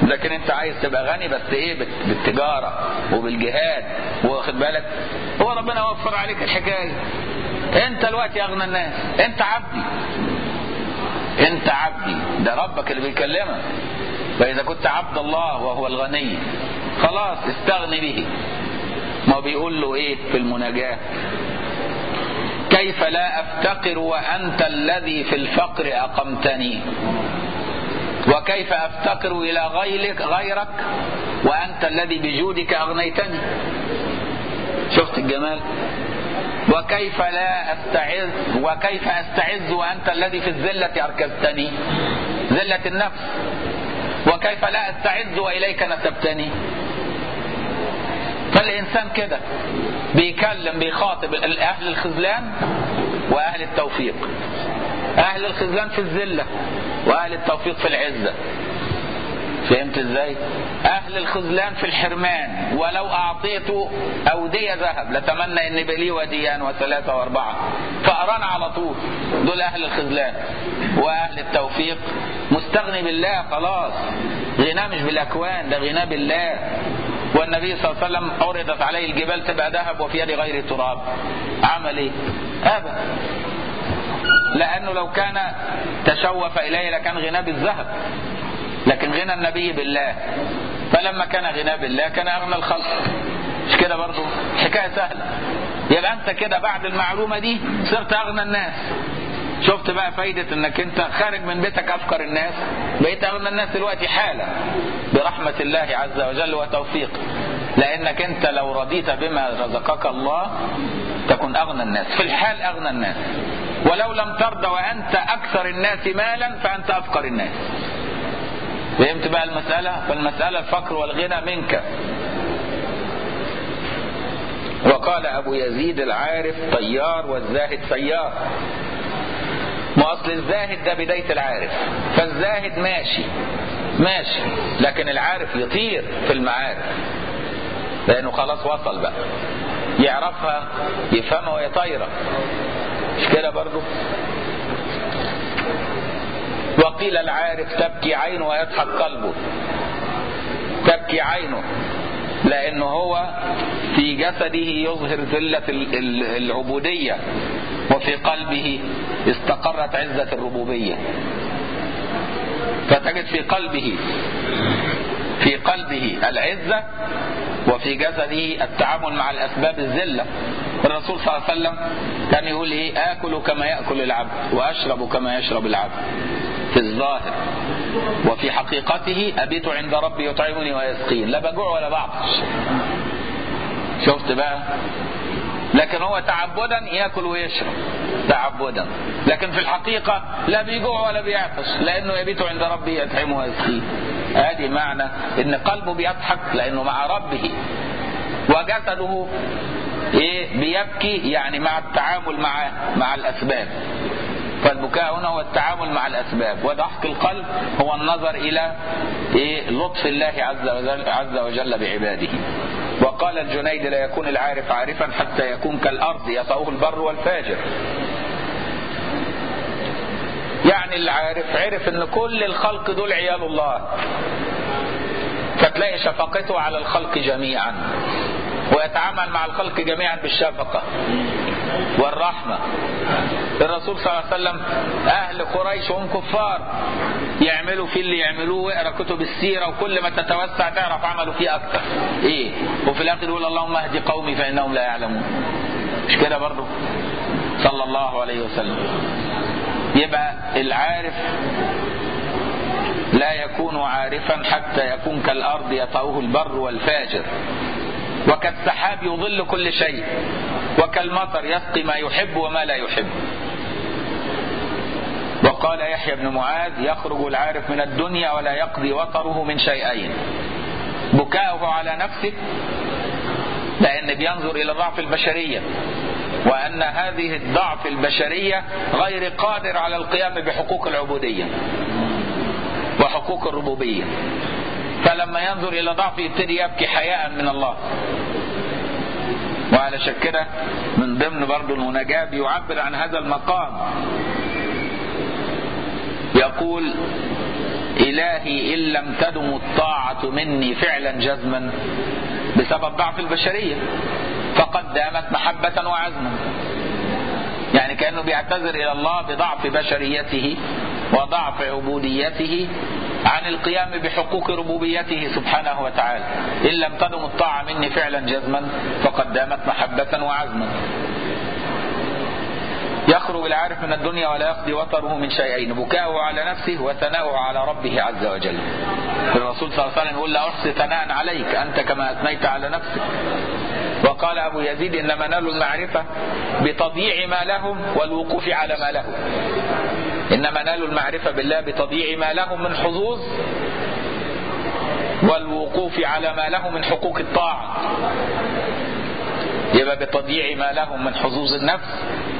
لكن انت عايز تبقى غني بس ايه بالتجارة وبالجهاد واخد بالك هو ربنا وفر عليك الحكاية انت الوقت اغنى الناس انت عبدي انت عبدي ده ربك اللي بيكلمك فاذا كنت عبد الله وهو الغني خلاص استغني به ما بيقول له ايه في المناجاة كيف لا افتقر وانت الذي في الفقر اقمتني وكيف افتقر الى غيرك غيرك وانت الذي بجودك اغنيتني شفت الجمال وكيف لا استعز وكيف استعز وانت الذي في الذله اركبتني ذله النفس وكيف لا استعز واليك نسبتني فالانسان كده بيكلم بيخاطب اهل الخذلان واهل التوفيق اهل الخذلان في الذله واهل التوفيق في العزه فهمت ازاي اهل الخذلان في الحرمان ولو اعطيت اوديه ذهب لتمنى ان بلي وديان وثلاثه واربعه فاران على طول دول اهل الخذلان واهل التوفيق مستغني بالله خلاص غناه مش بالاكوان ده غناه بالله والنبي صلى الله عليه وسلم عرضت عليه الجبال تبقى ذهب وفي يد غير تراب عمل ايه ابى لانه لو كان تشوف اليه لكان غناه بالذهب لكن غنى النبي بالله فلما كان غنى بالله كان اغنى الخلق مش كده برضه حكايه سهله يبقى انت كده بعد المعلومه دي صرت اغنى الناس شفت بقى فايدة انك انت خارج من بيتك افكر الناس بقيت اغنى الناس دلوقتي حالا برحمة الله عز وجل وتوفيقه لانك انت لو رضيت بما رزقك الله تكون اغنى الناس في الحال اغنى الناس ولو لم ترضى وانت اكثر الناس مالا فانت افقر الناس فهمت بقى المسألة فالمسألة الفقر والغنى منك وقال أبو يزيد العارف طيار والزاهد سيار ما أصل الزاهد ده بداية العارف فالزاهد ماشي ماشي لكن العارف يطير في المعارف لأنه خلاص وصل بقى يعرفها يفهمها وهي طايرة مش كده برضه وقيل العارف تبكي عينه ويضحك قلبه تبكي عينه لأنه هو في جسده يظهر ذلة العبودية وفي قلبه استقرت عزة الربوبية فتجد في قلبه في قلبه العزة وفي جسده التعامل مع الأسباب الذلة الرسول صلى الله عليه وسلم كان يقول ايه آكل كما يأكل العبد وأشرب كما يشرب العبد في الظاهر وفي حقيقته أبيت عند ربي يطعمني ويسقين لا بجوع ولا بعطش شفت بقى لكن هو تعبدا ياكل ويشرب تعبدا لكن في الحقيقة لا بيجوع ولا بيعطش لأنه يبيت عند ربه يطعمه ويسقيه ادي معنى ان قلبه بيضحك لانه مع ربه وجسده ايه بيبكي يعني مع التعامل مع مع الاسباب فالبكاء هنا هو التعامل مع الاسباب وضحك القلب هو النظر الى ايه لطف الله عز وجل, عز وجل بعباده وقال الجنيد لا يكون العارف عارفا حتى يكون كالارض يطأه البر والفاجر يعني العارف عرف ان كل الخلق دول عيال الله فتلاقي شفقته على الخلق جميعا ويتعامل مع الخلق جميعا بالشفقة والرحمة الرسول صلى الله عليه وسلم أهل قريش هم كفار يعملوا في اللي يعملوه واقرا كتب السيرة وكل ما تتوسع تعرف عملوا فيه أكتر إيه وفي الآخر يقول اللهم اهد قومي فإنهم لا يعلمون مش كده برضه صلى الله عليه وسلم يبقى العارف لا يكون عارفا حتى يكون كالأرض يطأه البر والفاجر وكالسحاب يظل كل شيء وكالمطر يسقي ما يحب وما لا يحب وقال يحيى بن معاذ يخرج العارف من الدنيا ولا يقضي وطره من شيئين بكاؤه على نفسه لأن بينظر إلى ضعف البشرية وأن هذه الضعف البشرية غير قادر على القيام بحقوق العبودية وحقوق الربوبية فلما ينظر إلى ضعفه يبتدي يبكي حياء من الله وعلى كده من ضمن برضه المناجاة بيعبر عن هذا المقام يقول إلهي إن لم تدم الطاعة مني فعلا جزما بسبب ضعف البشرية فقد دامت محبة وعزما يعني كأنه بيعتذر إلى الله بضعف بشريته وضعف عبوديته عن القيام بحقوق ربوبيته سبحانه وتعالى إن لم تدم الطاعة مني فعلا جزما فقد دامت محبة وعزما يخرج العارف من الدنيا ولا يقضي وطره من شيئين بكاؤه على نفسه وثناؤه على ربه عز وجل الرسول صلى الله عليه وسلم يقول لا أحصي ثناء عليك أنت كما أثنيت على نفسك وقال أبو يزيد إنما نالوا المعرفة بتضييع ما لهم والوقوف على ما لهم إنما نالوا المعرفة بالله بتضييع ما لهم من حظوظ والوقوف على ما لهم من حقوق الطاعة يبقى بتضييع ما لهم من حظوظ النفس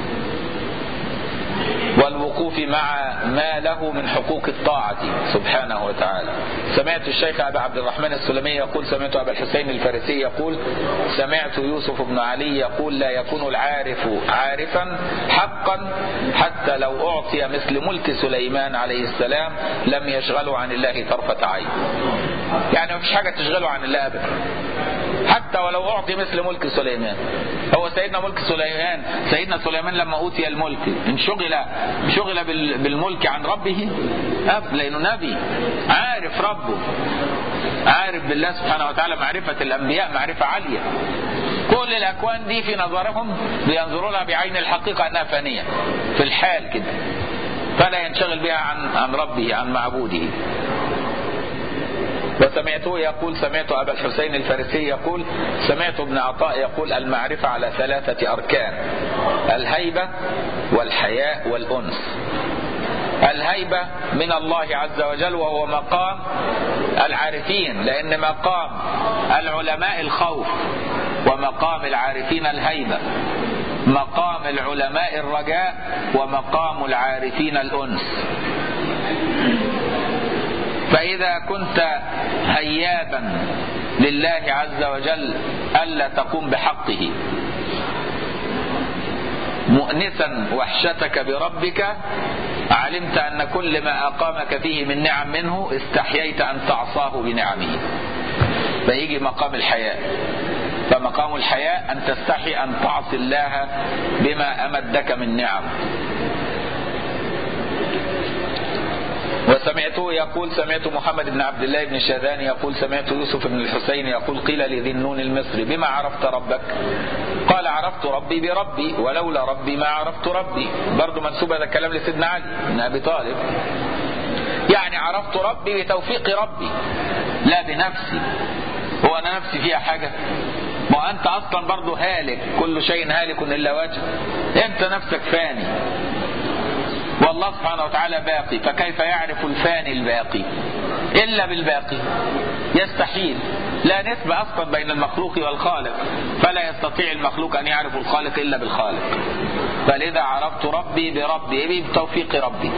والوقوف مع ما له من حقوق الطاعة سبحانه وتعالى سمعت الشيخ أبا عبد الرحمن السلمي يقول سمعت أبا الحسين الفارسي يقول سمعت يوسف بن علي يقول لا يكون العارف عارفا حقا حتى لو أعطي مثل ملك سليمان عليه السلام لم يشغله عن الله طرفة عين يعني ما فيش حاجة تشغله عن الله أبدا حتى ولو أعطي مثل ملك سليمان هو سيدنا ملك سليمان سيدنا سليمان لما أوتي الملك انشغل شغل بالملك عن ربه أب لأنه نبي عارف ربه عارف بالله سبحانه وتعالى معرفة الأنبياء معرفة عالية كل الأكوان دي في نظرهم بينظروا لها بعين الحقيقة أنها فانية في الحال كده فلا ينشغل بها عن عن ربه عن معبوده وسمعته يقول سمعت أبا الحسين الفارسي يقول سمعت ابن عطاء يقول المعرفة على ثلاثة أركان الهيبة والحياء والأنس الهيبة من الله عز وجل وهو مقام العارفين لأن مقام العلماء الخوف ومقام العارفين الهيبة مقام العلماء الرجاء ومقام العارفين الأنس فإذا كنت هيابا لله عز وجل ألا تقوم بحقه مؤنسا وحشتك بربك علمت أن كل ما أقامك فيه من نعم منه استحييت أن تعصاه بنعمه فيجي مقام الحياء فمقام الحياء أن تستحي أن تعصي الله بما أمدك من نعم وسمعته يقول سمعت محمد بن عبد الله بن شاذان يقول سمعت يوسف بن الحسين يقول قيل لذي النون المصري بما عرفت ربك قال عرفت ربي بربي ولولا ربي ما عرفت ربي برضو منسوب هذا الكلام لسيدنا علي بن أبي طالب يعني عرفت ربي بتوفيق ربي لا بنفسي هو أنا نفسي فيها حاجة ما أنت أصلا برضو هالك كل شيء هالك إلا وجه أنت نفسك فاني والله سبحانه وتعالى باقي فكيف يعرف الفاني الباقي إلا بالباقي يستحيل لا نسبة أصلا بين المخلوق والخالق فلا يستطيع المخلوق أن يعرف الخالق إلا بالخالق فلذا عرفت ربي بربي بتوفيق ربي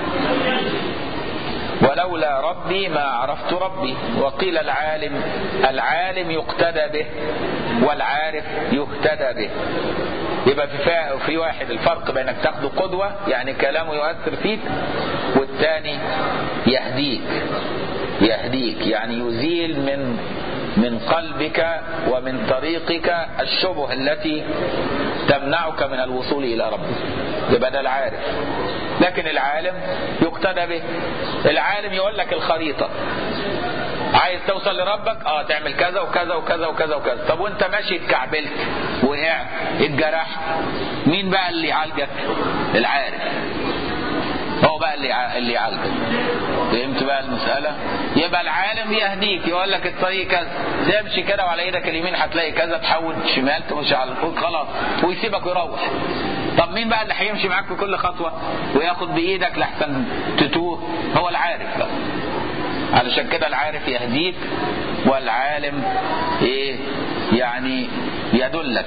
ولولا ربي ما عرفت ربي وقيل العالم العالم يقتدى به والعارف يهتدى به يبقى في في واحد الفرق بينك تاخده قدوة يعني كلامه يؤثر فيك والتاني يهديك يهديك يعني يزيل من من قلبك ومن طريقك الشبه التي تمنعك من الوصول إلى ربك يبقى ده العارف لكن العالم يقتدى به العالم يقول لك الخريطة عايز توصل لربك اه تعمل كذا وكذا وكذا وكذا وكذا طب وانت ماشي اتكعبلت وقعت اتجرحت مين بقى اللي يعالجك العارف هو بقى اللي اللي يعالجك فهمت بقى المسألة يبقى العالم يهديك يقول لك الطريق كذا تمشي كده وعلى ايدك اليمين هتلاقي كذا تحول شمال تمشي على الفوق خلاص ويسيبك ويروح طب مين بقى اللي هيمشي معاك في كل خطوة وياخد بإيدك لحسن تتوه هو العارف بقى علشان كده العارف يهديك والعالم ايه يعني يدلك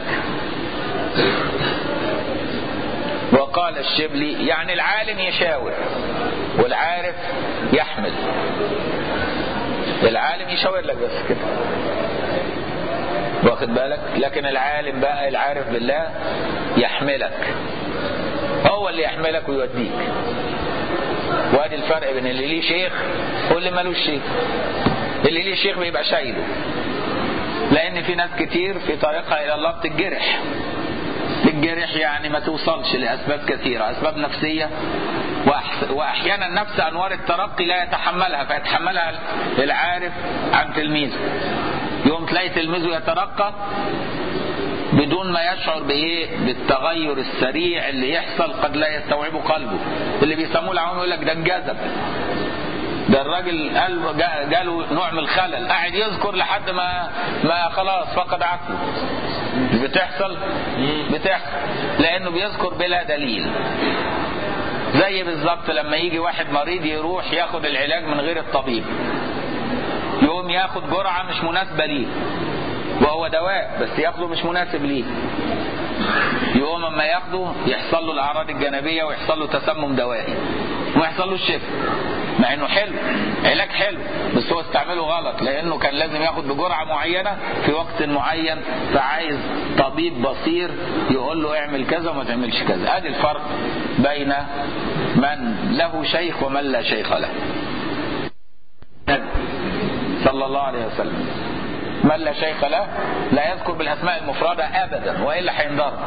وقال الشبلي يعني العالم يشاور والعارف يحمل العالم يشاور لك بس كده واخد بالك لكن العالم بقى العارف بالله يحملك هو اللي يحملك ويوديك وادي الفرق بين اللي ليه شيخ واللي ملوش شيخ اللي ليه شيخ بيبقى شايله لان في ناس كتير في طريقها الى الله بتتجرح تتجرح يعني ما توصلش لاسباب كثيره اسباب نفسيه واحيانا نفس انوار الترقي لا يتحملها فيتحملها العارف عن تلميذه يوم تلاقي تلميذه يترقى بدون ما يشعر بايه بالتغير السريع اللي يحصل قد لا يستوعبه قلبه اللي بيسموه العوام يقول لك ده انجذب ده الراجل قلبه جاله نوع من الخلل قاعد يذكر لحد ما ما خلاص فقد عقله بتحصل بتحصل لانه بيذكر بلا دليل زي بالظبط لما يجي واحد مريض يروح ياخد العلاج من غير الطبيب يقوم ياخد جرعه مش مناسبه ليه وهو دواء بس ياخده مش مناسب ليه يقوم اما ياخده يحصل له الاعراض الجانبيه ويحصل له تسمم دوائي وما يحصل له الشفاء مع انه حلو علاج حلو بس هو استعمله غلط لانه كان لازم ياخد بجرعه معينه في وقت معين فعايز طبيب بصير يقول له اعمل كذا وما تعملش كذا ادي الفرق بين من له شيخ ومن لا شيخ له صلى الله عليه وسلم من لا شيخ له لا يذكر بالاسماء المفرده ابدا والا هينضرب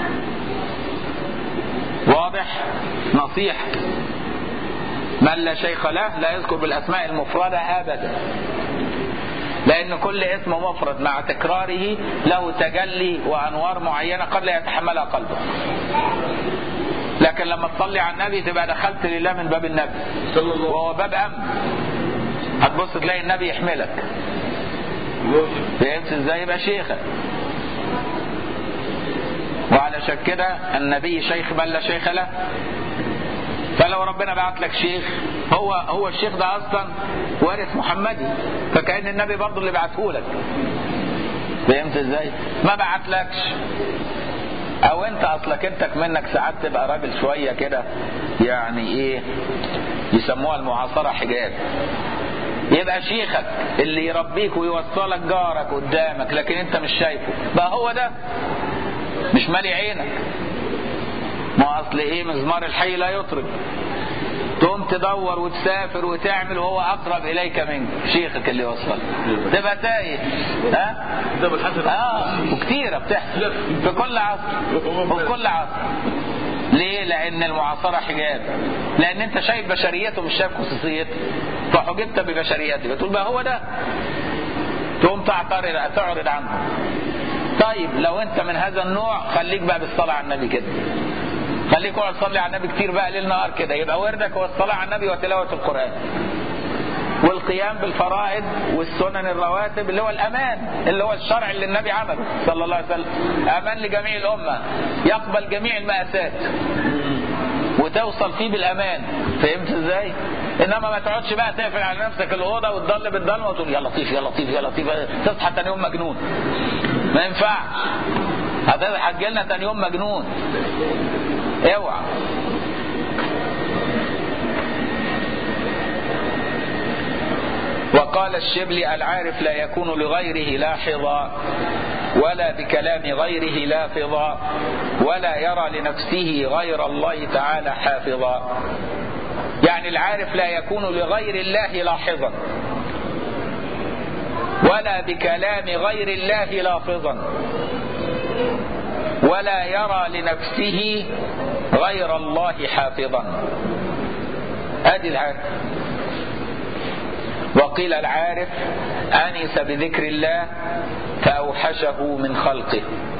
واضح نصيحه من لا شيخ له لا يذكر بالاسماء المفرده ابدا لان كل اسم مفرد مع تكراره له تجلي وانوار معينه قد لا يتحملها قلبه لكن لما تصلي على النبي تبقى دخلت لله من باب النبي وهو باب امن هتبص تلاقي النبي يحملك فهمت ازاي يبقى شيخك وعلشان كده النبي شيخ من لا شيخ له فلو ربنا بعت لك شيخ هو هو الشيخ ده اصلا وارث محمدي فكأن النبي برضه اللي بعته لك فهمت ازاي ما بعتلكش او انت اصلك انت منك ساعات تبقى راجل شويه كده يعني ايه يسموها المعاصره حجاب يبقى شيخك اللي يربيك ويوصلك جارك قدامك لكن انت مش شايفه بقى هو ده مش مالي عينك ما اصل ايه مزمار الحي لا يطرب تقوم تدور وتسافر وتعمل وهو اقرب اليك منك شيخك اللي وصلك تبقى تايه ها اه وكتيره بتحصل في كل عصر وفي كل عصر ليه؟ لأن المعاصرة حجاب لأن أنت شايف بشريته مش شايف خصوصيته فحجبت ببشريته بتقول بقى هو ده تقوم تعترض تعرض عنه طيب لو أنت من هذا النوع خليك بقى بالصلاة على النبي كده خليك اقعد تصلي على النبي كتير بقى ليل نهار كده يبقى وردك هو الصلاة على النبي وتلاوة القرآن والقيام بالفرائض والسنن الرواتب اللي هو الامان اللي هو الشرع اللي النبي عمله صلى الله عليه وسلم امان لجميع الامه يقبل جميع المآسات وتوصل فيه بالامان فهمت ازاي انما ما تقعدش بقى تقفل على نفسك الاوضه وتضل بالضلمه وتقول يا لطيف يا لطيف يا لطيف تصحى تاني يوم مجنون ما ينفعش هتجي لنا تاني يوم مجنون اوعى وقال الشبلي العارف لا يكون لغيره لاحظا ولا بكلام غيره لافظا ولا يرى لنفسه غير الله تعالى حافظا يعني العارف لا يكون لغير الله لاحظا ولا بكلام غير الله لافظا ولا يرى لنفسه غير الله حافظا ادي العارف وقيل العارف انس بذكر الله فاوحشه من خلقه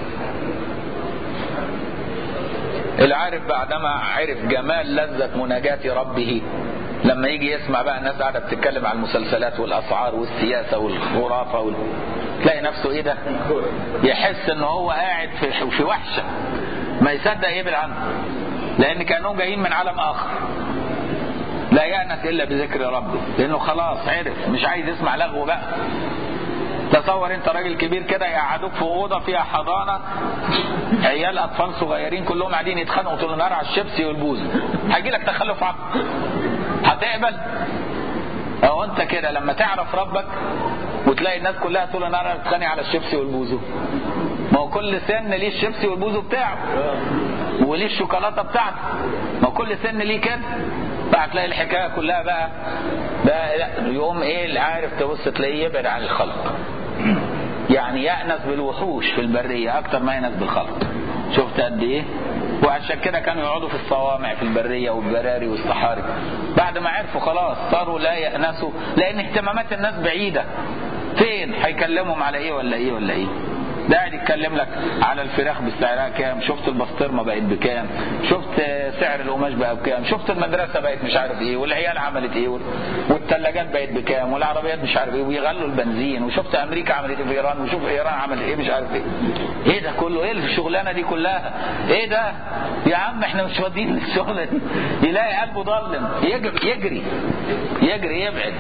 العارف بعدما عرف جمال لذة مناجاة ربه لما يجي يسمع بقى الناس قاعدة بتتكلم عن المسلسلات والأسعار والسياسة والخرافة وال... تلاقي نفسه ايه ده يحس ان هو قاعد في, في وحشة ما يصدق يبعد عنه لان كانهم جايين من عالم اخر لا يأنس الا بذكر ربه لانه خلاص عرف مش عايز يسمع لغو بقى تصور انت راجل كبير كده يقعدوك في اوضه فيها حضانه عيال اطفال صغيرين كلهم قاعدين يتخانقوا طول النهار على الشيبسي والبوز هيجي لك تخلف عقل هتقبل اهو انت كده لما تعرف ربك وتلاقي الناس كلها طول النهار بتتخانق على الشيبسي والبوزو ما هو كل سن ليه الشيبسي والبوزو بتاعه وليه الشوكولاته بتاعته ما هو كل سن ليه كده فهتلاقي الحكايه كلها بقى ده يقوم ايه اللي عارف تبص تلاقيه يبعد عن الخلق يعني يأنس بالوحوش في البريه اكتر ما يأنس بالخلق شفت قد ايه وعشان كده كانوا يقعدوا في الصوامع في البريه والبراري والصحاري بعد ما عرفوا خلاص صاروا لا يأنسوا لان اهتمامات الناس بعيده فين هيكلمهم على ايه ولا ايه ولا ايه ده قاعد يتكلم لك على الفراخ بسعرها كام شفت البسطرمه بقت بكام شفت سعر القماش بقى بكام شفت المدرسه بقت مش عارف ايه والعيال عملت ايه والثلاجات بقت بكام والعربيات مش عارف ايه ويغلوا البنزين وشفت امريكا عملت ايه في ايران وشوف ايران عملت ايه مش عارف ايه ايه ده كله ايه الشغلانه دي كلها ايه ده يا عم احنا مش فاضيين للشغل دي يلاقي قلبه ضلم يجري يجري يجري يبعد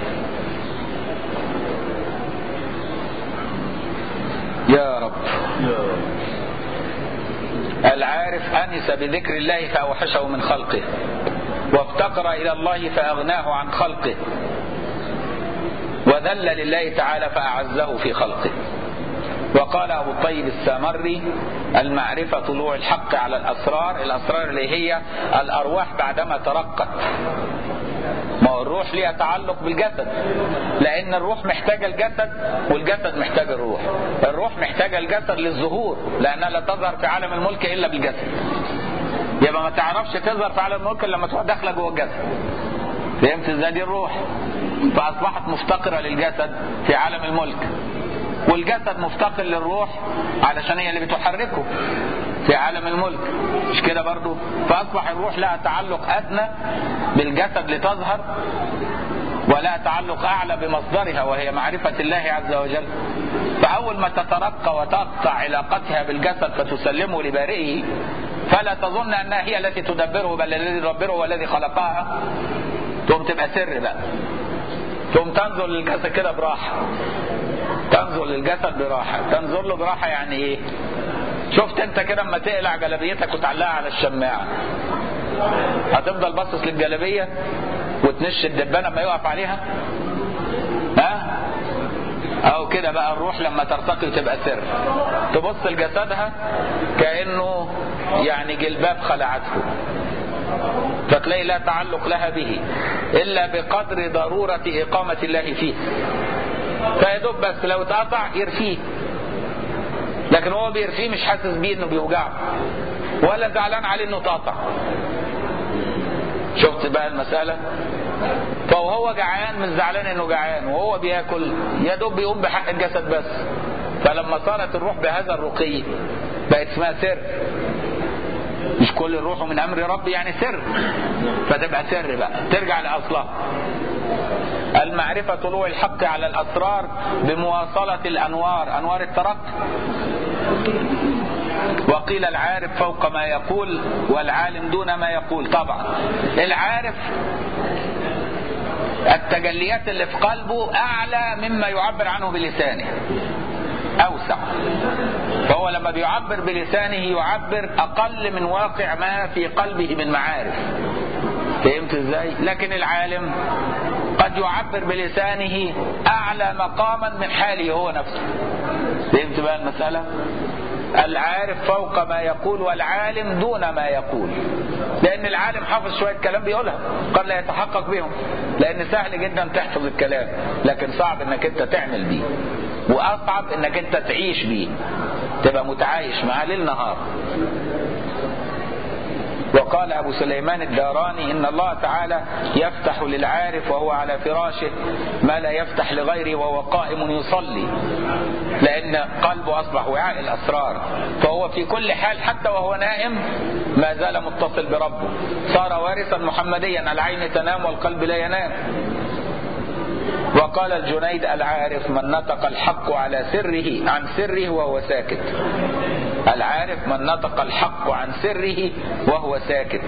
يا رب العارف أنس بذكر الله فأوحشه من خلقه وافتقر إلى الله فأغناه عن خلقه وذل لله تعالى فأعزه في خلقه وقال أبو الطيب السامري المعرفة طلوع الحق على الأسرار الأسرار اللي هي الأرواح بعدما ترقت ما هو الروح ليها تعلق بالجسد لان الروح محتاجه الجسد والجسد محتاج الروح الروح محتاجه الجسد للظهور لانها لا تظهر في عالم الملك الا بالجسد يبقى ما تعرفش تظهر في عالم الملك الا لما تروح داخله جوه الجسد فهمت ازاي دي الروح فاصبحت مفتقره للجسد في عالم الملك والجسد مفتقر للروح علشان هي اللي بتحركه في عالم الملك مش كده برضو فأصبح الروح لها تعلق أدنى بالجسد لتظهر ولا تعلق أعلى بمصدرها وهي معرفة الله عز وجل فأول ما تترقى وتقطع علاقتها بالجسد فتسلمه لبارئه فلا تظن أنها هي التي تدبره بل الذي يدبره هو الذي خلقها تقوم تبقى سر بقى تقوم تنظر للجسد كده براحة تنظر للجسد براحة تنظر له براحة يعني ايه شفت انت كده اما تقلع جلابيتك وتعلقها على الشماعة هتفضل باصص للجلابية وتنش الدبانة ما يقف عليها ها او كده بقى الروح لما ترتقي تبقى سر تبص لجسدها كأنه يعني جلباب خلعته فتلاقي لا تعلق لها به إلا بقدر ضرورة إقامة الله فيه فيدوب بس لو اتقطع يرفيه لكن هو بيرفيه مش حاسس بيه انه بيوجعه ولا زعلان عليه انه اتقطع شفت بقى المسألة فهو جعان مش زعلان انه جعان وهو بياكل يا دوب بيقوم بحق الجسد بس فلما صارت الروح بهذا الرقي بقت اسمها سر مش كل الروح من امر ربي يعني سر فتبقى سر بقى ترجع لاصلها المعرفة طلوع الحق على الأسرار بمواصلة الأنوار أنوار الترقي وقيل العارف فوق ما يقول والعالم دون ما يقول طبعا العارف التجليات اللي في قلبه أعلى مما يعبر عنه بلسانه أوسع فهو لما بيعبر بلسانه يعبر أقل من واقع ما في قلبه من معارف فهمت ازاي لكن العالم قد يعبر بلسانه أعلى مقاما من حاله هو نفسه فهمت بقى المسألة العارف فوق ما يقول والعالم دون ما يقول لأن العالم حافظ شوية كلام بيقولها قد لا يتحقق بهم لأن سهل جدا تحفظ الكلام لكن صعب انك انت تعمل بيه واصعب انك انت تعيش بيه تبقى متعايش معاه ليل نهار وقال أبو سليمان الداراني إن الله تعالى يفتح للعارف وهو على فراشه ما لا يفتح لغيره وهو قائم يصلي لأن قلبه أصبح وعاء الأسرار فهو في كل حال حتى وهو نائم ما زال متصل بربه صار وارثا محمديا العين تنام والقلب لا ينام وقال الجنيد العارف من نطق الحق على سره عن سره وهو ساكت العارف من نطق الحق عن سره وهو ساكت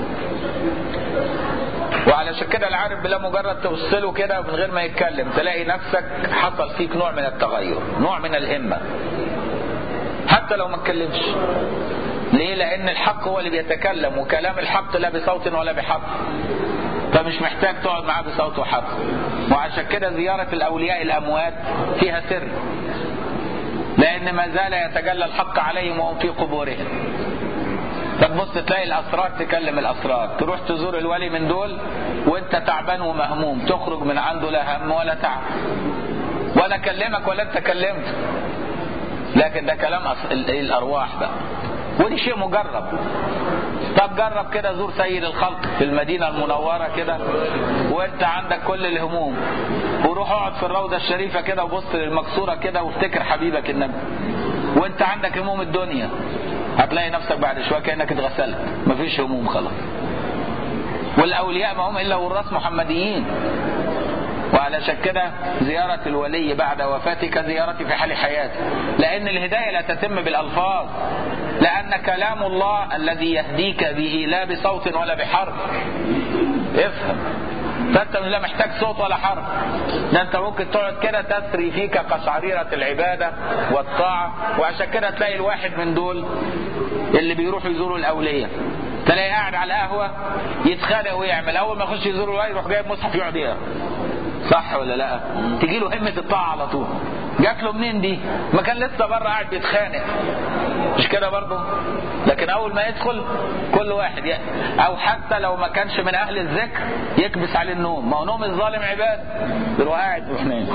وعلشان كده العارف بلا مجرد توصله كده من غير ما يتكلم تلاقي نفسك حصل فيك نوع من التغير نوع من الهمة حتى لو ما اتكلمش ليه لان الحق هو اللي بيتكلم وكلام الحق لا بصوت ولا بحق فمش محتاج تقعد معاه بصوت وحرف وعشان كده زيارة الأولياء الأموات فيها سر لأن ما زال يتجلى الحق عليهم وهم في قبورهم تبص تلاقي الاسرار تكلم الاسرار تروح تزور الولي من دول وانت تعبان ومهموم تخرج من عنده لا هم ولا تعب ولا كلمك ولا انت كلمته لكن ده كلام أص- ال- الارواح بقى ودي شيء مجرب طب جرب كده زور سيد الخلق في المدينة المنورة كده وانت عندك كل الهموم وروح اقعد في الروضة الشريفة كده وبص للمكسورة كده وافتكر حبيبك النبي وانت عندك هموم الدنيا هتلاقي نفسك بعد شوية كأنك اتغسلت مفيش هموم خلاص والأولياء ما هم إلا وراث محمديين وعلشان كده زيارة الولي بعد وفاته كزيارتي في حال حياته لأن الهداية لا تتم بالألفاظ لأن كلام الله الذي يهديك به لا بصوت ولا بحرف افهم فانت لا محتاج صوت ولا حرف ده انت ممكن تقعد كده تسري فيك قشعريرة العبادة والطاعة وعشان كده تلاقي الواحد من دول اللي بيروحوا يزوروا الأولياء تلاقي قاعد على القهوة يتخانق ويعمل أول ما يخش يزور الولي يروح جايب مصحف يقعد يقرا صح ولا لا تجي له همة الطاعة على طول جات له منين دي ما كان لسه بره قاعد بيتخانق مش كده برضه لكن اول ما يدخل كل واحد ي... او حتى لو ما كانش من اهل الذكر يكبس عليه النوم ما هو نوم الظالم عباد يروح قاعد يروح نايم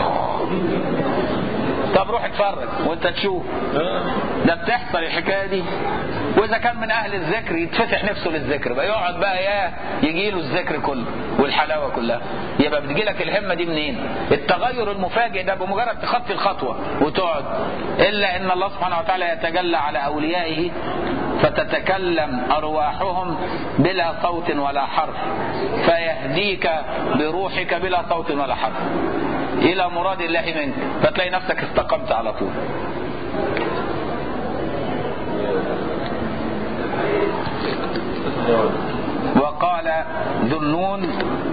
طب روح اتفرج وانت تشوف ده بتحصل الحكايه دي واذا كان من اهل الذكر يتفتح نفسه للذكر بقى يقعد بقى يا يجي له الذكر كله والحلاوه كلها يبقى بتجي لك الهمه دي منين التغير المفاجئ ده بمجرد تخطي الخطوه وتقعد الا ان الله سبحانه وتعالى يتجلى على اوليائه فتتكلم ارواحهم بلا صوت ولا حرف فيهديك بروحك بلا صوت ولا حرف الى مراد الله منك فتلاقي نفسك استقمت على طول وقال ذو النون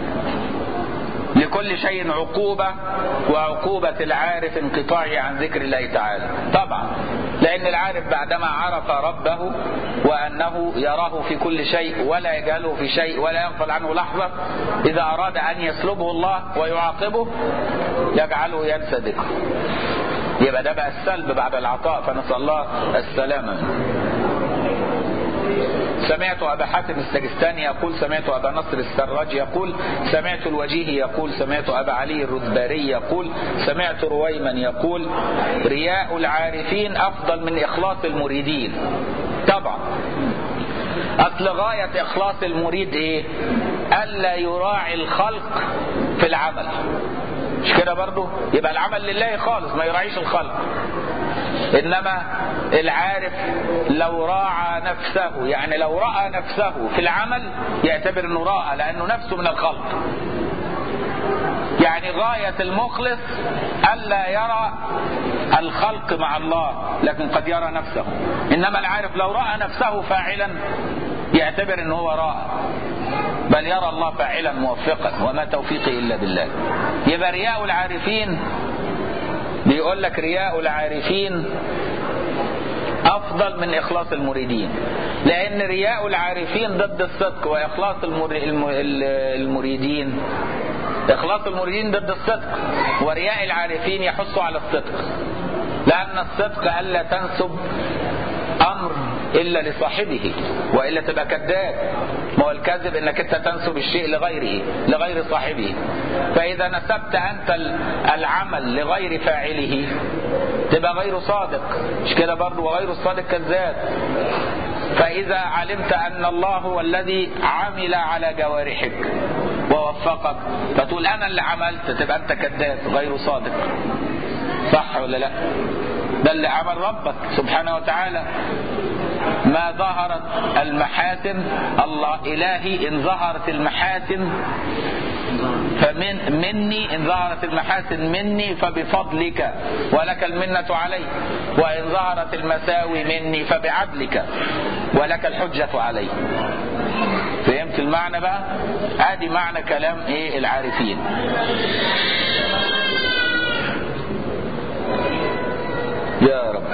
لكل شيء عقوبة وعقوبة العارف انقطاعه عن ذكر الله تعالى طبعا لأن العارف بعدما عرف ربه وأنه يراه في كل شيء ولا يجهله في شيء ولا يغفل عنه لحظة إذا أراد أن يسلبه الله ويعاقبه يجعله ينسى ذكره يبقى ده بقى السلب بعد العطاء فنسأل الله السلامة سمعت أبا حاتم السجستاني يقول سمعت أبا نصر السراج يقول سمعت الوجيه يقول سمعت أبا علي الرذباري يقول سمعت رويما يقول رياء العارفين أفضل من إخلاص المريدين طبعا أصل غاية إخلاص المريد إيه ألا يراعي الخلق في العمل مش كده برضه يبقى العمل لله خالص ما يراعيش الخلق انما العارف لو راعى نفسه يعني لو راى نفسه في العمل يعتبر انه راى لانه نفسه من الخلق يعني غاية المخلص ألا يرى الخلق مع الله لكن قد يرى نفسه إنما العارف لو رأى نفسه فاعلا يعتبر أنه هو راى بل يرى الله فاعلا موفقا وما توفيقي إلا بالله يبقى رياء العارفين بيقول لك رياء العارفين أفضل من إخلاص المريدين لأن رياء العارفين ضد الصدق وإخلاص المر... الم... المريدين إخلاص المريدين ضد الصدق ورياء العارفين يحث على الصدق لأن الصدق ألا تنسب أمر إلا لصاحبه وإلا تبقى كذاب ما هو الكذب إنك أنت تنسب الشيء لغيره لغير صاحبه فإذا نسبت أنت العمل لغير فاعله تبقى غير صادق مش كده برضه وغير الصادق كذاب فإذا علمت أن الله هو الذي عمل على جوارحك ووفقك فتقول أنا اللي عملت تبقى أنت كذاب غير صادق صح ولا لا ده اللي عمل ربك سبحانه وتعالى ما ظهرت المحاسن الله إلهي إن ظهرت المحاسن فمن مني إن ظهرت المحاسن مني فبفضلك ولك المنة علي وإن ظهرت المساوي مني فبعدلك ولك الحجة علي فهمت المعنى بقى ادي معنى كلام ايه العارفين يا رب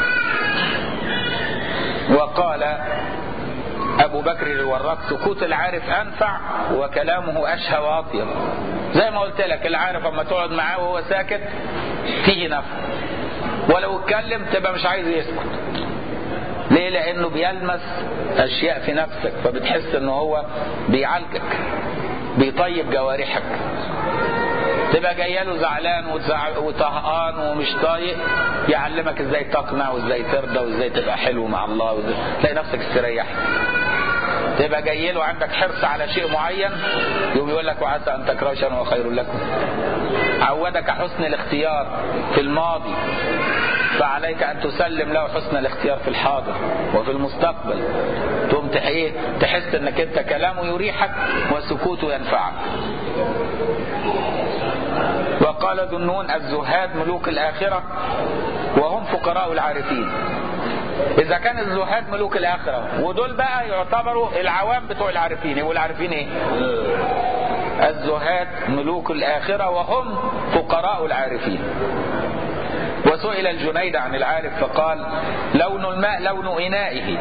وقال أبو بكر الوراق سكوت العارف أنفع وكلامه أشهى وأطيب زي ما قلت لك العارف أما تقعد معاه وهو ساكت تيجي نفع ولو اتكلم تبقى مش عايز يسكت ليه لانه بيلمس اشياء في نفسك فبتحس ان هو بيعالجك بيطيب جوارحك تبقى جايه له زعلان وطهقان ومش طايق يعلمك ازاي تقنع وازاي ترضى وازاي تبقى حلو مع الله وازاي تلاقي نفسك استريحت تبقى جاي له عندك حرص على شيء معين يقوم يقول لك وعسى ان تكرهوا شيئا وهو خير لكم عودك حسن الاختيار في الماضي فعليك ان تسلم له حسن الاختيار في الحاضر وفي المستقبل تقوم ايه تحس انك انت كلامه يريحك وسكوته ينفعك وقال ذنون الزهاد ملوك الآخرة وهم فقراء العارفين إذا كان الزهاد ملوك الآخرة ودول بقى يعتبروا العوام بتوع العارفين يقول العارفين إيه؟ الزهاد ملوك الآخرة وهم فقراء العارفين وسئل الجنيد عن العارف فقال لون الماء لون إنائه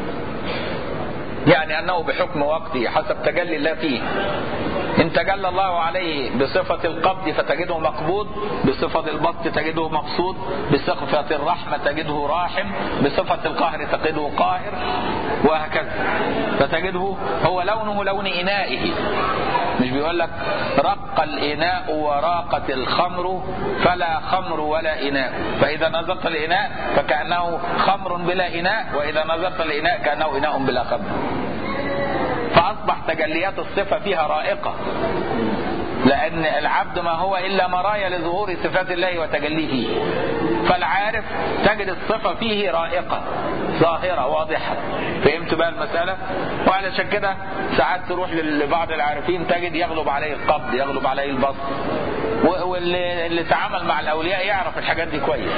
يعني أنه بحكم وقته حسب تجلي الله فيه إن تجلى الله عليه بصفة القبض فتجده مقبوض بصفة البسط تجده مبسوط بصفة الرحمة تجده راحم بصفة القهر تجده قاهر وهكذا فتجده هو لونه لون إنائه مش بيقول لك رق الإناء وراقت الخمر فلا خمر ولا إناء فإذا نظرت الإناء فكأنه خمر بلا إناء وإذا نظرت الإناء كأنه إناء بلا خمر فأصبح تجليات الصفة فيها رائقة لأن العبد ما هو إلا مرايا لظهور صفات الله وتجليه فيه فالعارف تجد الصفة فيه رائقة ظاهرة واضحة فهمت بقى المسألة وعلشان كده ساعات تروح لبعض العارفين تجد يغلب عليه القبض يغلب عليه البسط واللي اللي تعامل مع الأولياء يعرف الحاجات دي كويس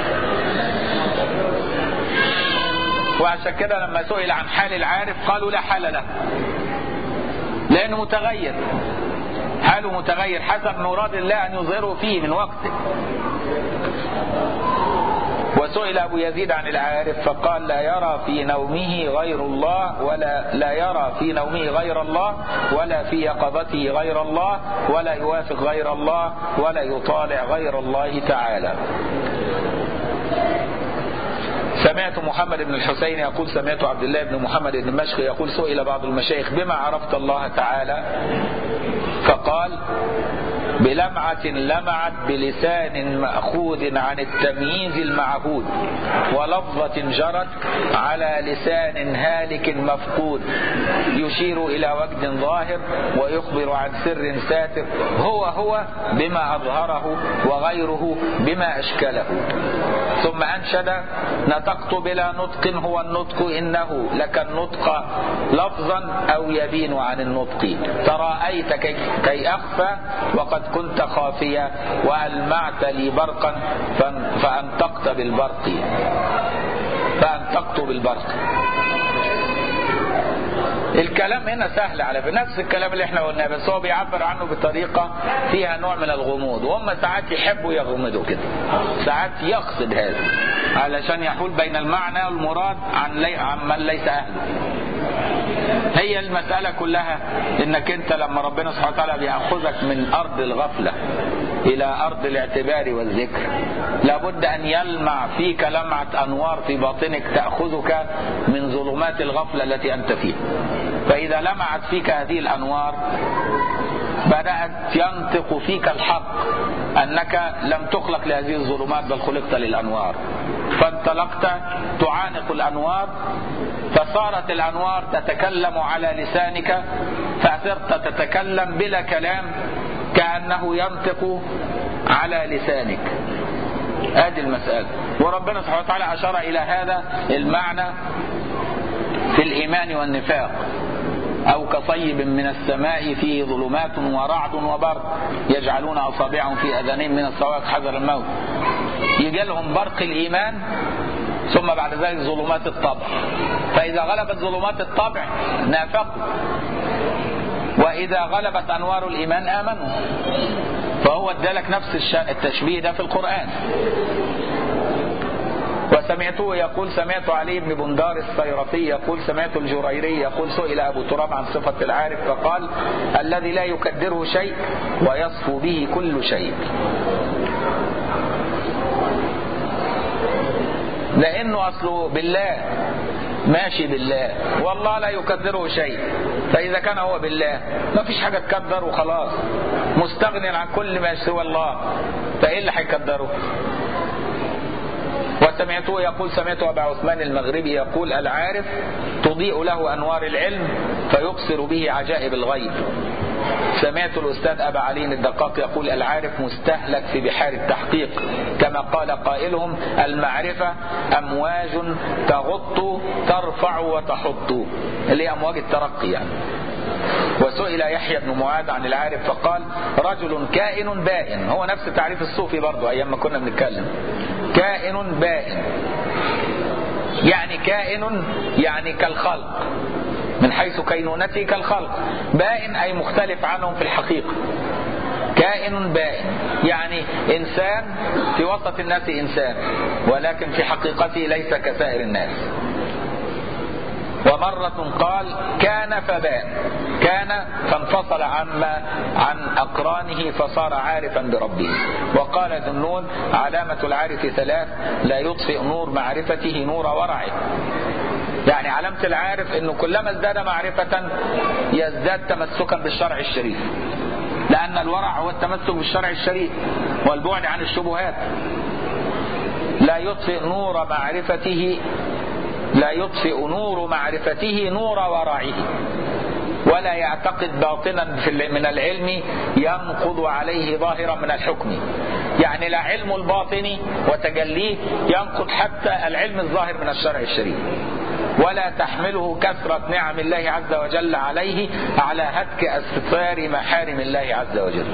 وعشان كده لما سئل عن حال العارف قالوا لا حال له لأنه متغير حاله متغير حسب مراد الله أن يظهره فيه من وقته وسئل أبو يزيد عن العارف فقال لا يرى في نومه غير الله ولا لا يرى في نومه غير الله ولا في يقظته غير الله ولا يوافق غير الله ولا يطالع غير الله تعالى سمعت محمد بن الحسين يقول سمعت عبد الله بن محمد بن مشخ يقول سئل بعض المشايخ بما عرفت الله تعالى فقال بلمعة لمعت بلسان مأخوذ عن التمييز المعهود ولفظة جرت على لسان هالك مفقود يشير إلى وجد ظاهر ويخبر عن سر ساتر هو هو بما أظهره وغيره بما أشكله ثم أنشد نطقت بلا نطق هو النطق إنه لك النطق لفظا أو يبين عن النطق تراءيت كي أخفى وقد كنت خافيا وألمعت لي برقا فأنطقت بالبرق فأنطقت بالبرق الكلام هنا سهل على فكرة نفس الكلام اللي احنا قلناه بس هو بيعبر عنه بطريقة فيها نوع من الغموض وهم ساعات يحبوا يغمضوا كده ساعات يقصد هذا علشان يحول بين المعنى والمراد عن, لي عن من ليس أهله هي المسألة كلها انك انت لما ربنا سبحانه وتعالى بيأخذك من ارض الغفلة الى ارض الاعتبار والذكر لابد ان يلمع فيك لمعة انوار في باطنك تأخذك من ظلمات الغفلة التي انت فيها فاذا لمعت فيك هذه الانوار بدأت ينطق فيك الحق أنك لم تخلق لهذه الظلمات بل خلقت للأنوار فانطلقت تعانق الأنوار فصارت الأنوار تتكلم على لسانك فصرت تتكلم بلا كلام كأنه ينطق على لسانك هذه المسألة وربنا سبحانه وتعالى أشار إلى هذا المعنى في الإيمان والنفاق أو كصيب من السماء فيه ظلمات ورعد وبرق يجعلون أصابعهم في أذانهم من الصواعق حذر الموت يجي لهم برق الإيمان ثم بعد ذلك ظلمات الطبع فإذا غلبت ظلمات الطبع نافقوا وإذا غلبت أنوار الإيمان آمنوا فهو ادالك نفس التشبيه ده في القرآن وسمعته يقول سمعت علي بن بندار الصيرفي يقول سمعت الجريري يقول سئل أبو تراب عن صفة العارف فقال الذي لا يكدره شيء ويصفو به كل شيء لأنه أصله بالله ماشي بالله والله لا يكدره شيء فإذا كان هو بالله ما فيش حاجة تكدر وخلاص مستغني عن كل ما سوى الله فإيه اللي هيكدره وسمعته يقول سمعت أبا عثمان المغربي يقول العارف تضيء له أنوار العلم فيبصر به عجائب الغيب سمعت الأستاذ أبا علي الدقاق يقول العارف مستهلك في بحار التحقيق كما قال قائلهم المعرفة أمواج تغط ترفع وتحط اللي هي أمواج الترقي يعني وسئل يحيى بن معاذ عن العارف فقال رجل كائن بائن هو نفس تعريف الصوفي برضه أيام ما كنا بنتكلم كائن بائن يعني كائن يعني كالخلق من حيث كينونته كالخلق بائن أي مختلف عنهم في الحقيقة كائن بائن يعني إنسان في وسط الناس إنسان ولكن في حقيقته ليس كسائر الناس ومرة قال كان فبان كان فانفصل عما عن أقرانه فصار عارفا بربه وقال ذنون علامة العارف ثلاث لا يطفئ نور معرفته نور ورعه يعني علامة العارف انه كلما ازداد معرفة يزداد تمسكا بالشرع الشريف لأن الورع هو التمسك بالشرع الشريف والبعد عن الشبهات لا يطفئ نور معرفته لا يطفئ نور معرفته نور ورعه ولا يعتقد باطنا من العلم ينقض عليه ظاهرا من الحكم يعني لا علم الباطن وتجليه ينقض حتى العلم الظاهر من الشرع الشريف ولا تحمله كثرة نعم الله عز وجل عليه على هتك أستثار محارم الله عز وجل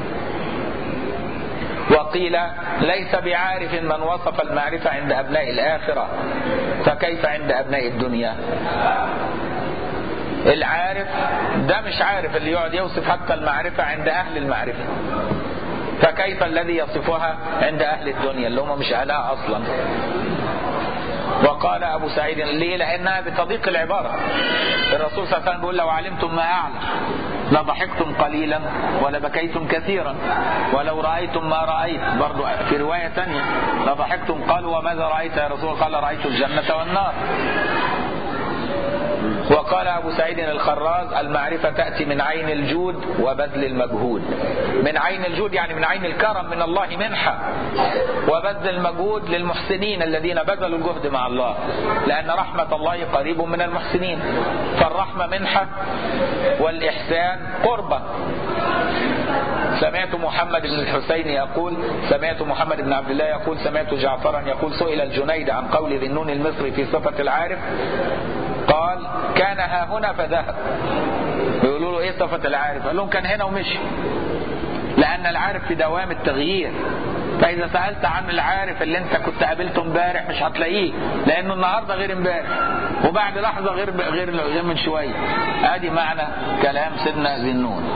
وقيل ليس بعارف من وصف المعرفة عند أبناء الآخرة فكيف عند أبناء الدنيا العارف ده مش عارف اللي يقعد يوصف حتى المعرفة عند أهل المعرفة فكيف الذي يصفها عند أهل الدنيا اللي هم مش أهلها أصلا وقال أبو سعيد ليه لأنها بتضيق العبارة الرسول صلى الله عليه وسلم بيقول لو علمتم ما أعلم لضحكتم قليلا ولبكيتم كثيرا ولو رأيتم ما رأيت برضو في رواية ثانية لضحكتم قالوا وماذا رأيت يا رسول قال رأيت الجنة والنار وقال أبو سعيد الخراز المعرفة تأتي من عين الجود وبذل المجهود من عين الجود يعني من عين الكرم من الله منحة وبذل المجهود للمحسنين الذين بذلوا الجهد مع الله لأن رحمة الله قريب من المحسنين فالرحمة منحة والإحسان قربة سمعت محمد بن الحسين يقول سمعت محمد بن عبد الله يقول سمعت جعفرا يقول سئل الجنيد عن قول ذي النون المصري في صفة العارف قال كان ها هنا فذهب بيقولوا له ايه صفة العارف قال لهم كان هنا ومشي لأن العارف في دوام التغيير فإذا سألت عن العارف اللي أنت كنت قابلته امبارح مش هتلاقيه لأنه النهارده غير امبارح وبعد لحظة غير غير غير من شوية ادي معنى كلام سيدنا ذي النون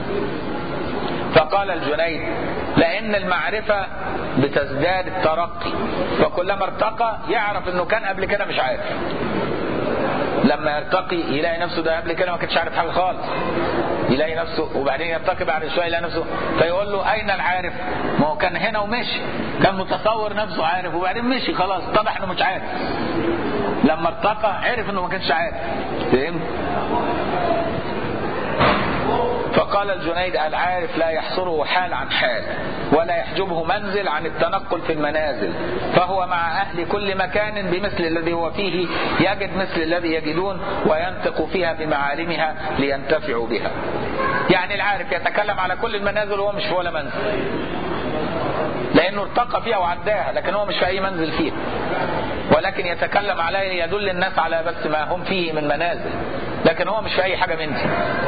فقال الجنيد لأن المعرفة بتزداد الترقي فكلما ارتقى يعرف انه كان قبل كده مش عارف لما يرتقي يلاقي نفسه ده قبل كده ما كانش عارف حاجه خالص يلاقي نفسه وبعدين يرتقي بعد شويه يلاقي نفسه فيقول له اين العارف؟ ما هو كان هنا ومشي كان متصور نفسه عارف وبعدين مشي خلاص اتضح انه مش عارف لما ارتقى عرف انه ما كانش عارف فهمت؟ فقال الجنيد العارف لا يحصره حال عن حال ولا يحجبه منزل عن التنقل في المنازل فهو مع أهل كل مكان بمثل الذي هو فيه يجد مثل الذي يجدون وينطق فيها بمعالمها لينتفعوا بها يعني العارف يتكلم على كل المنازل وهو مش في ولا منزل لأنه ارتقى فيها وعداها لكن هو مش في أي منزل فيها ولكن يتكلم عليه يدل الناس على بس ما هم فيه من منازل لكن هو مش في أي حاجة من دي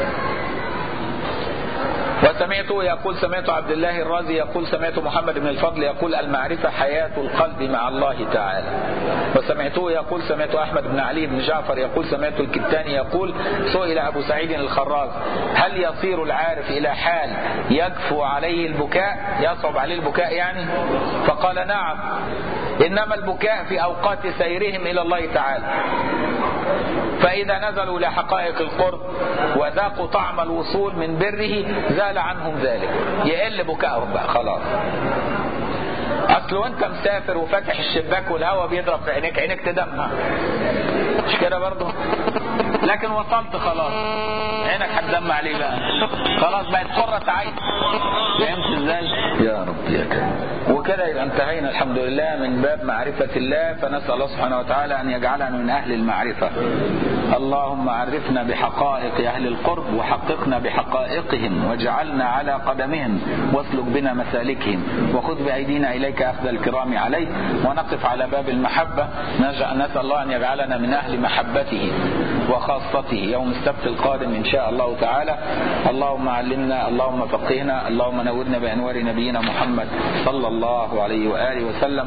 وسمعته يقول سمعت عبد الله الرازي يقول سمعت محمد بن الفضل يقول المعرفة حياة القلب مع الله تعالى وسمعته يقول سمعت أحمد بن علي بن جعفر يقول سمعت الكتاني يقول سئل أبو سعيد الخراز هل يصير العارف إلى حال يكفو عليه البكاء يصعب عليه البكاء يعني فقال نعم إنما البكاء في أوقات سيرهم إلى الله تعالى فإذا نزلوا لحقائق القرب وذاقوا طعم الوصول من بره زال عنهم ذلك يقل بكائهم بقى خلاص اصل وانت مسافر وفاتح الشباك والهواء بيضرب في عينيك عينيك تدمع مش كده برضه لكن وصلت خلاص عينك هتدمع عليه بقى خلاص بقت قرة عين فهمت ازاي يا رب يا كريم وكده يبقى انتهينا الحمد لله من باب معرفة الله فنسأل الله سبحانه وتعالى أن يجعلنا من أهل المعرفة اللهم عرفنا بحقائق أهل القرب وحققنا بحقائقهم واجعلنا على قدمهم واسلك بنا مسالكهم وخذ بأيدينا إليك أخذ الكرام عليك ونقف على باب المحبة نسأل الله أن يجعلنا من أهل محبته وخاصته يوم السبت القادم إن شاء الله تعالى اللهم علمنا اللهم فقهنا اللهم نورنا بأنوار نبينا محمد صلى الله عليه وآله وسلم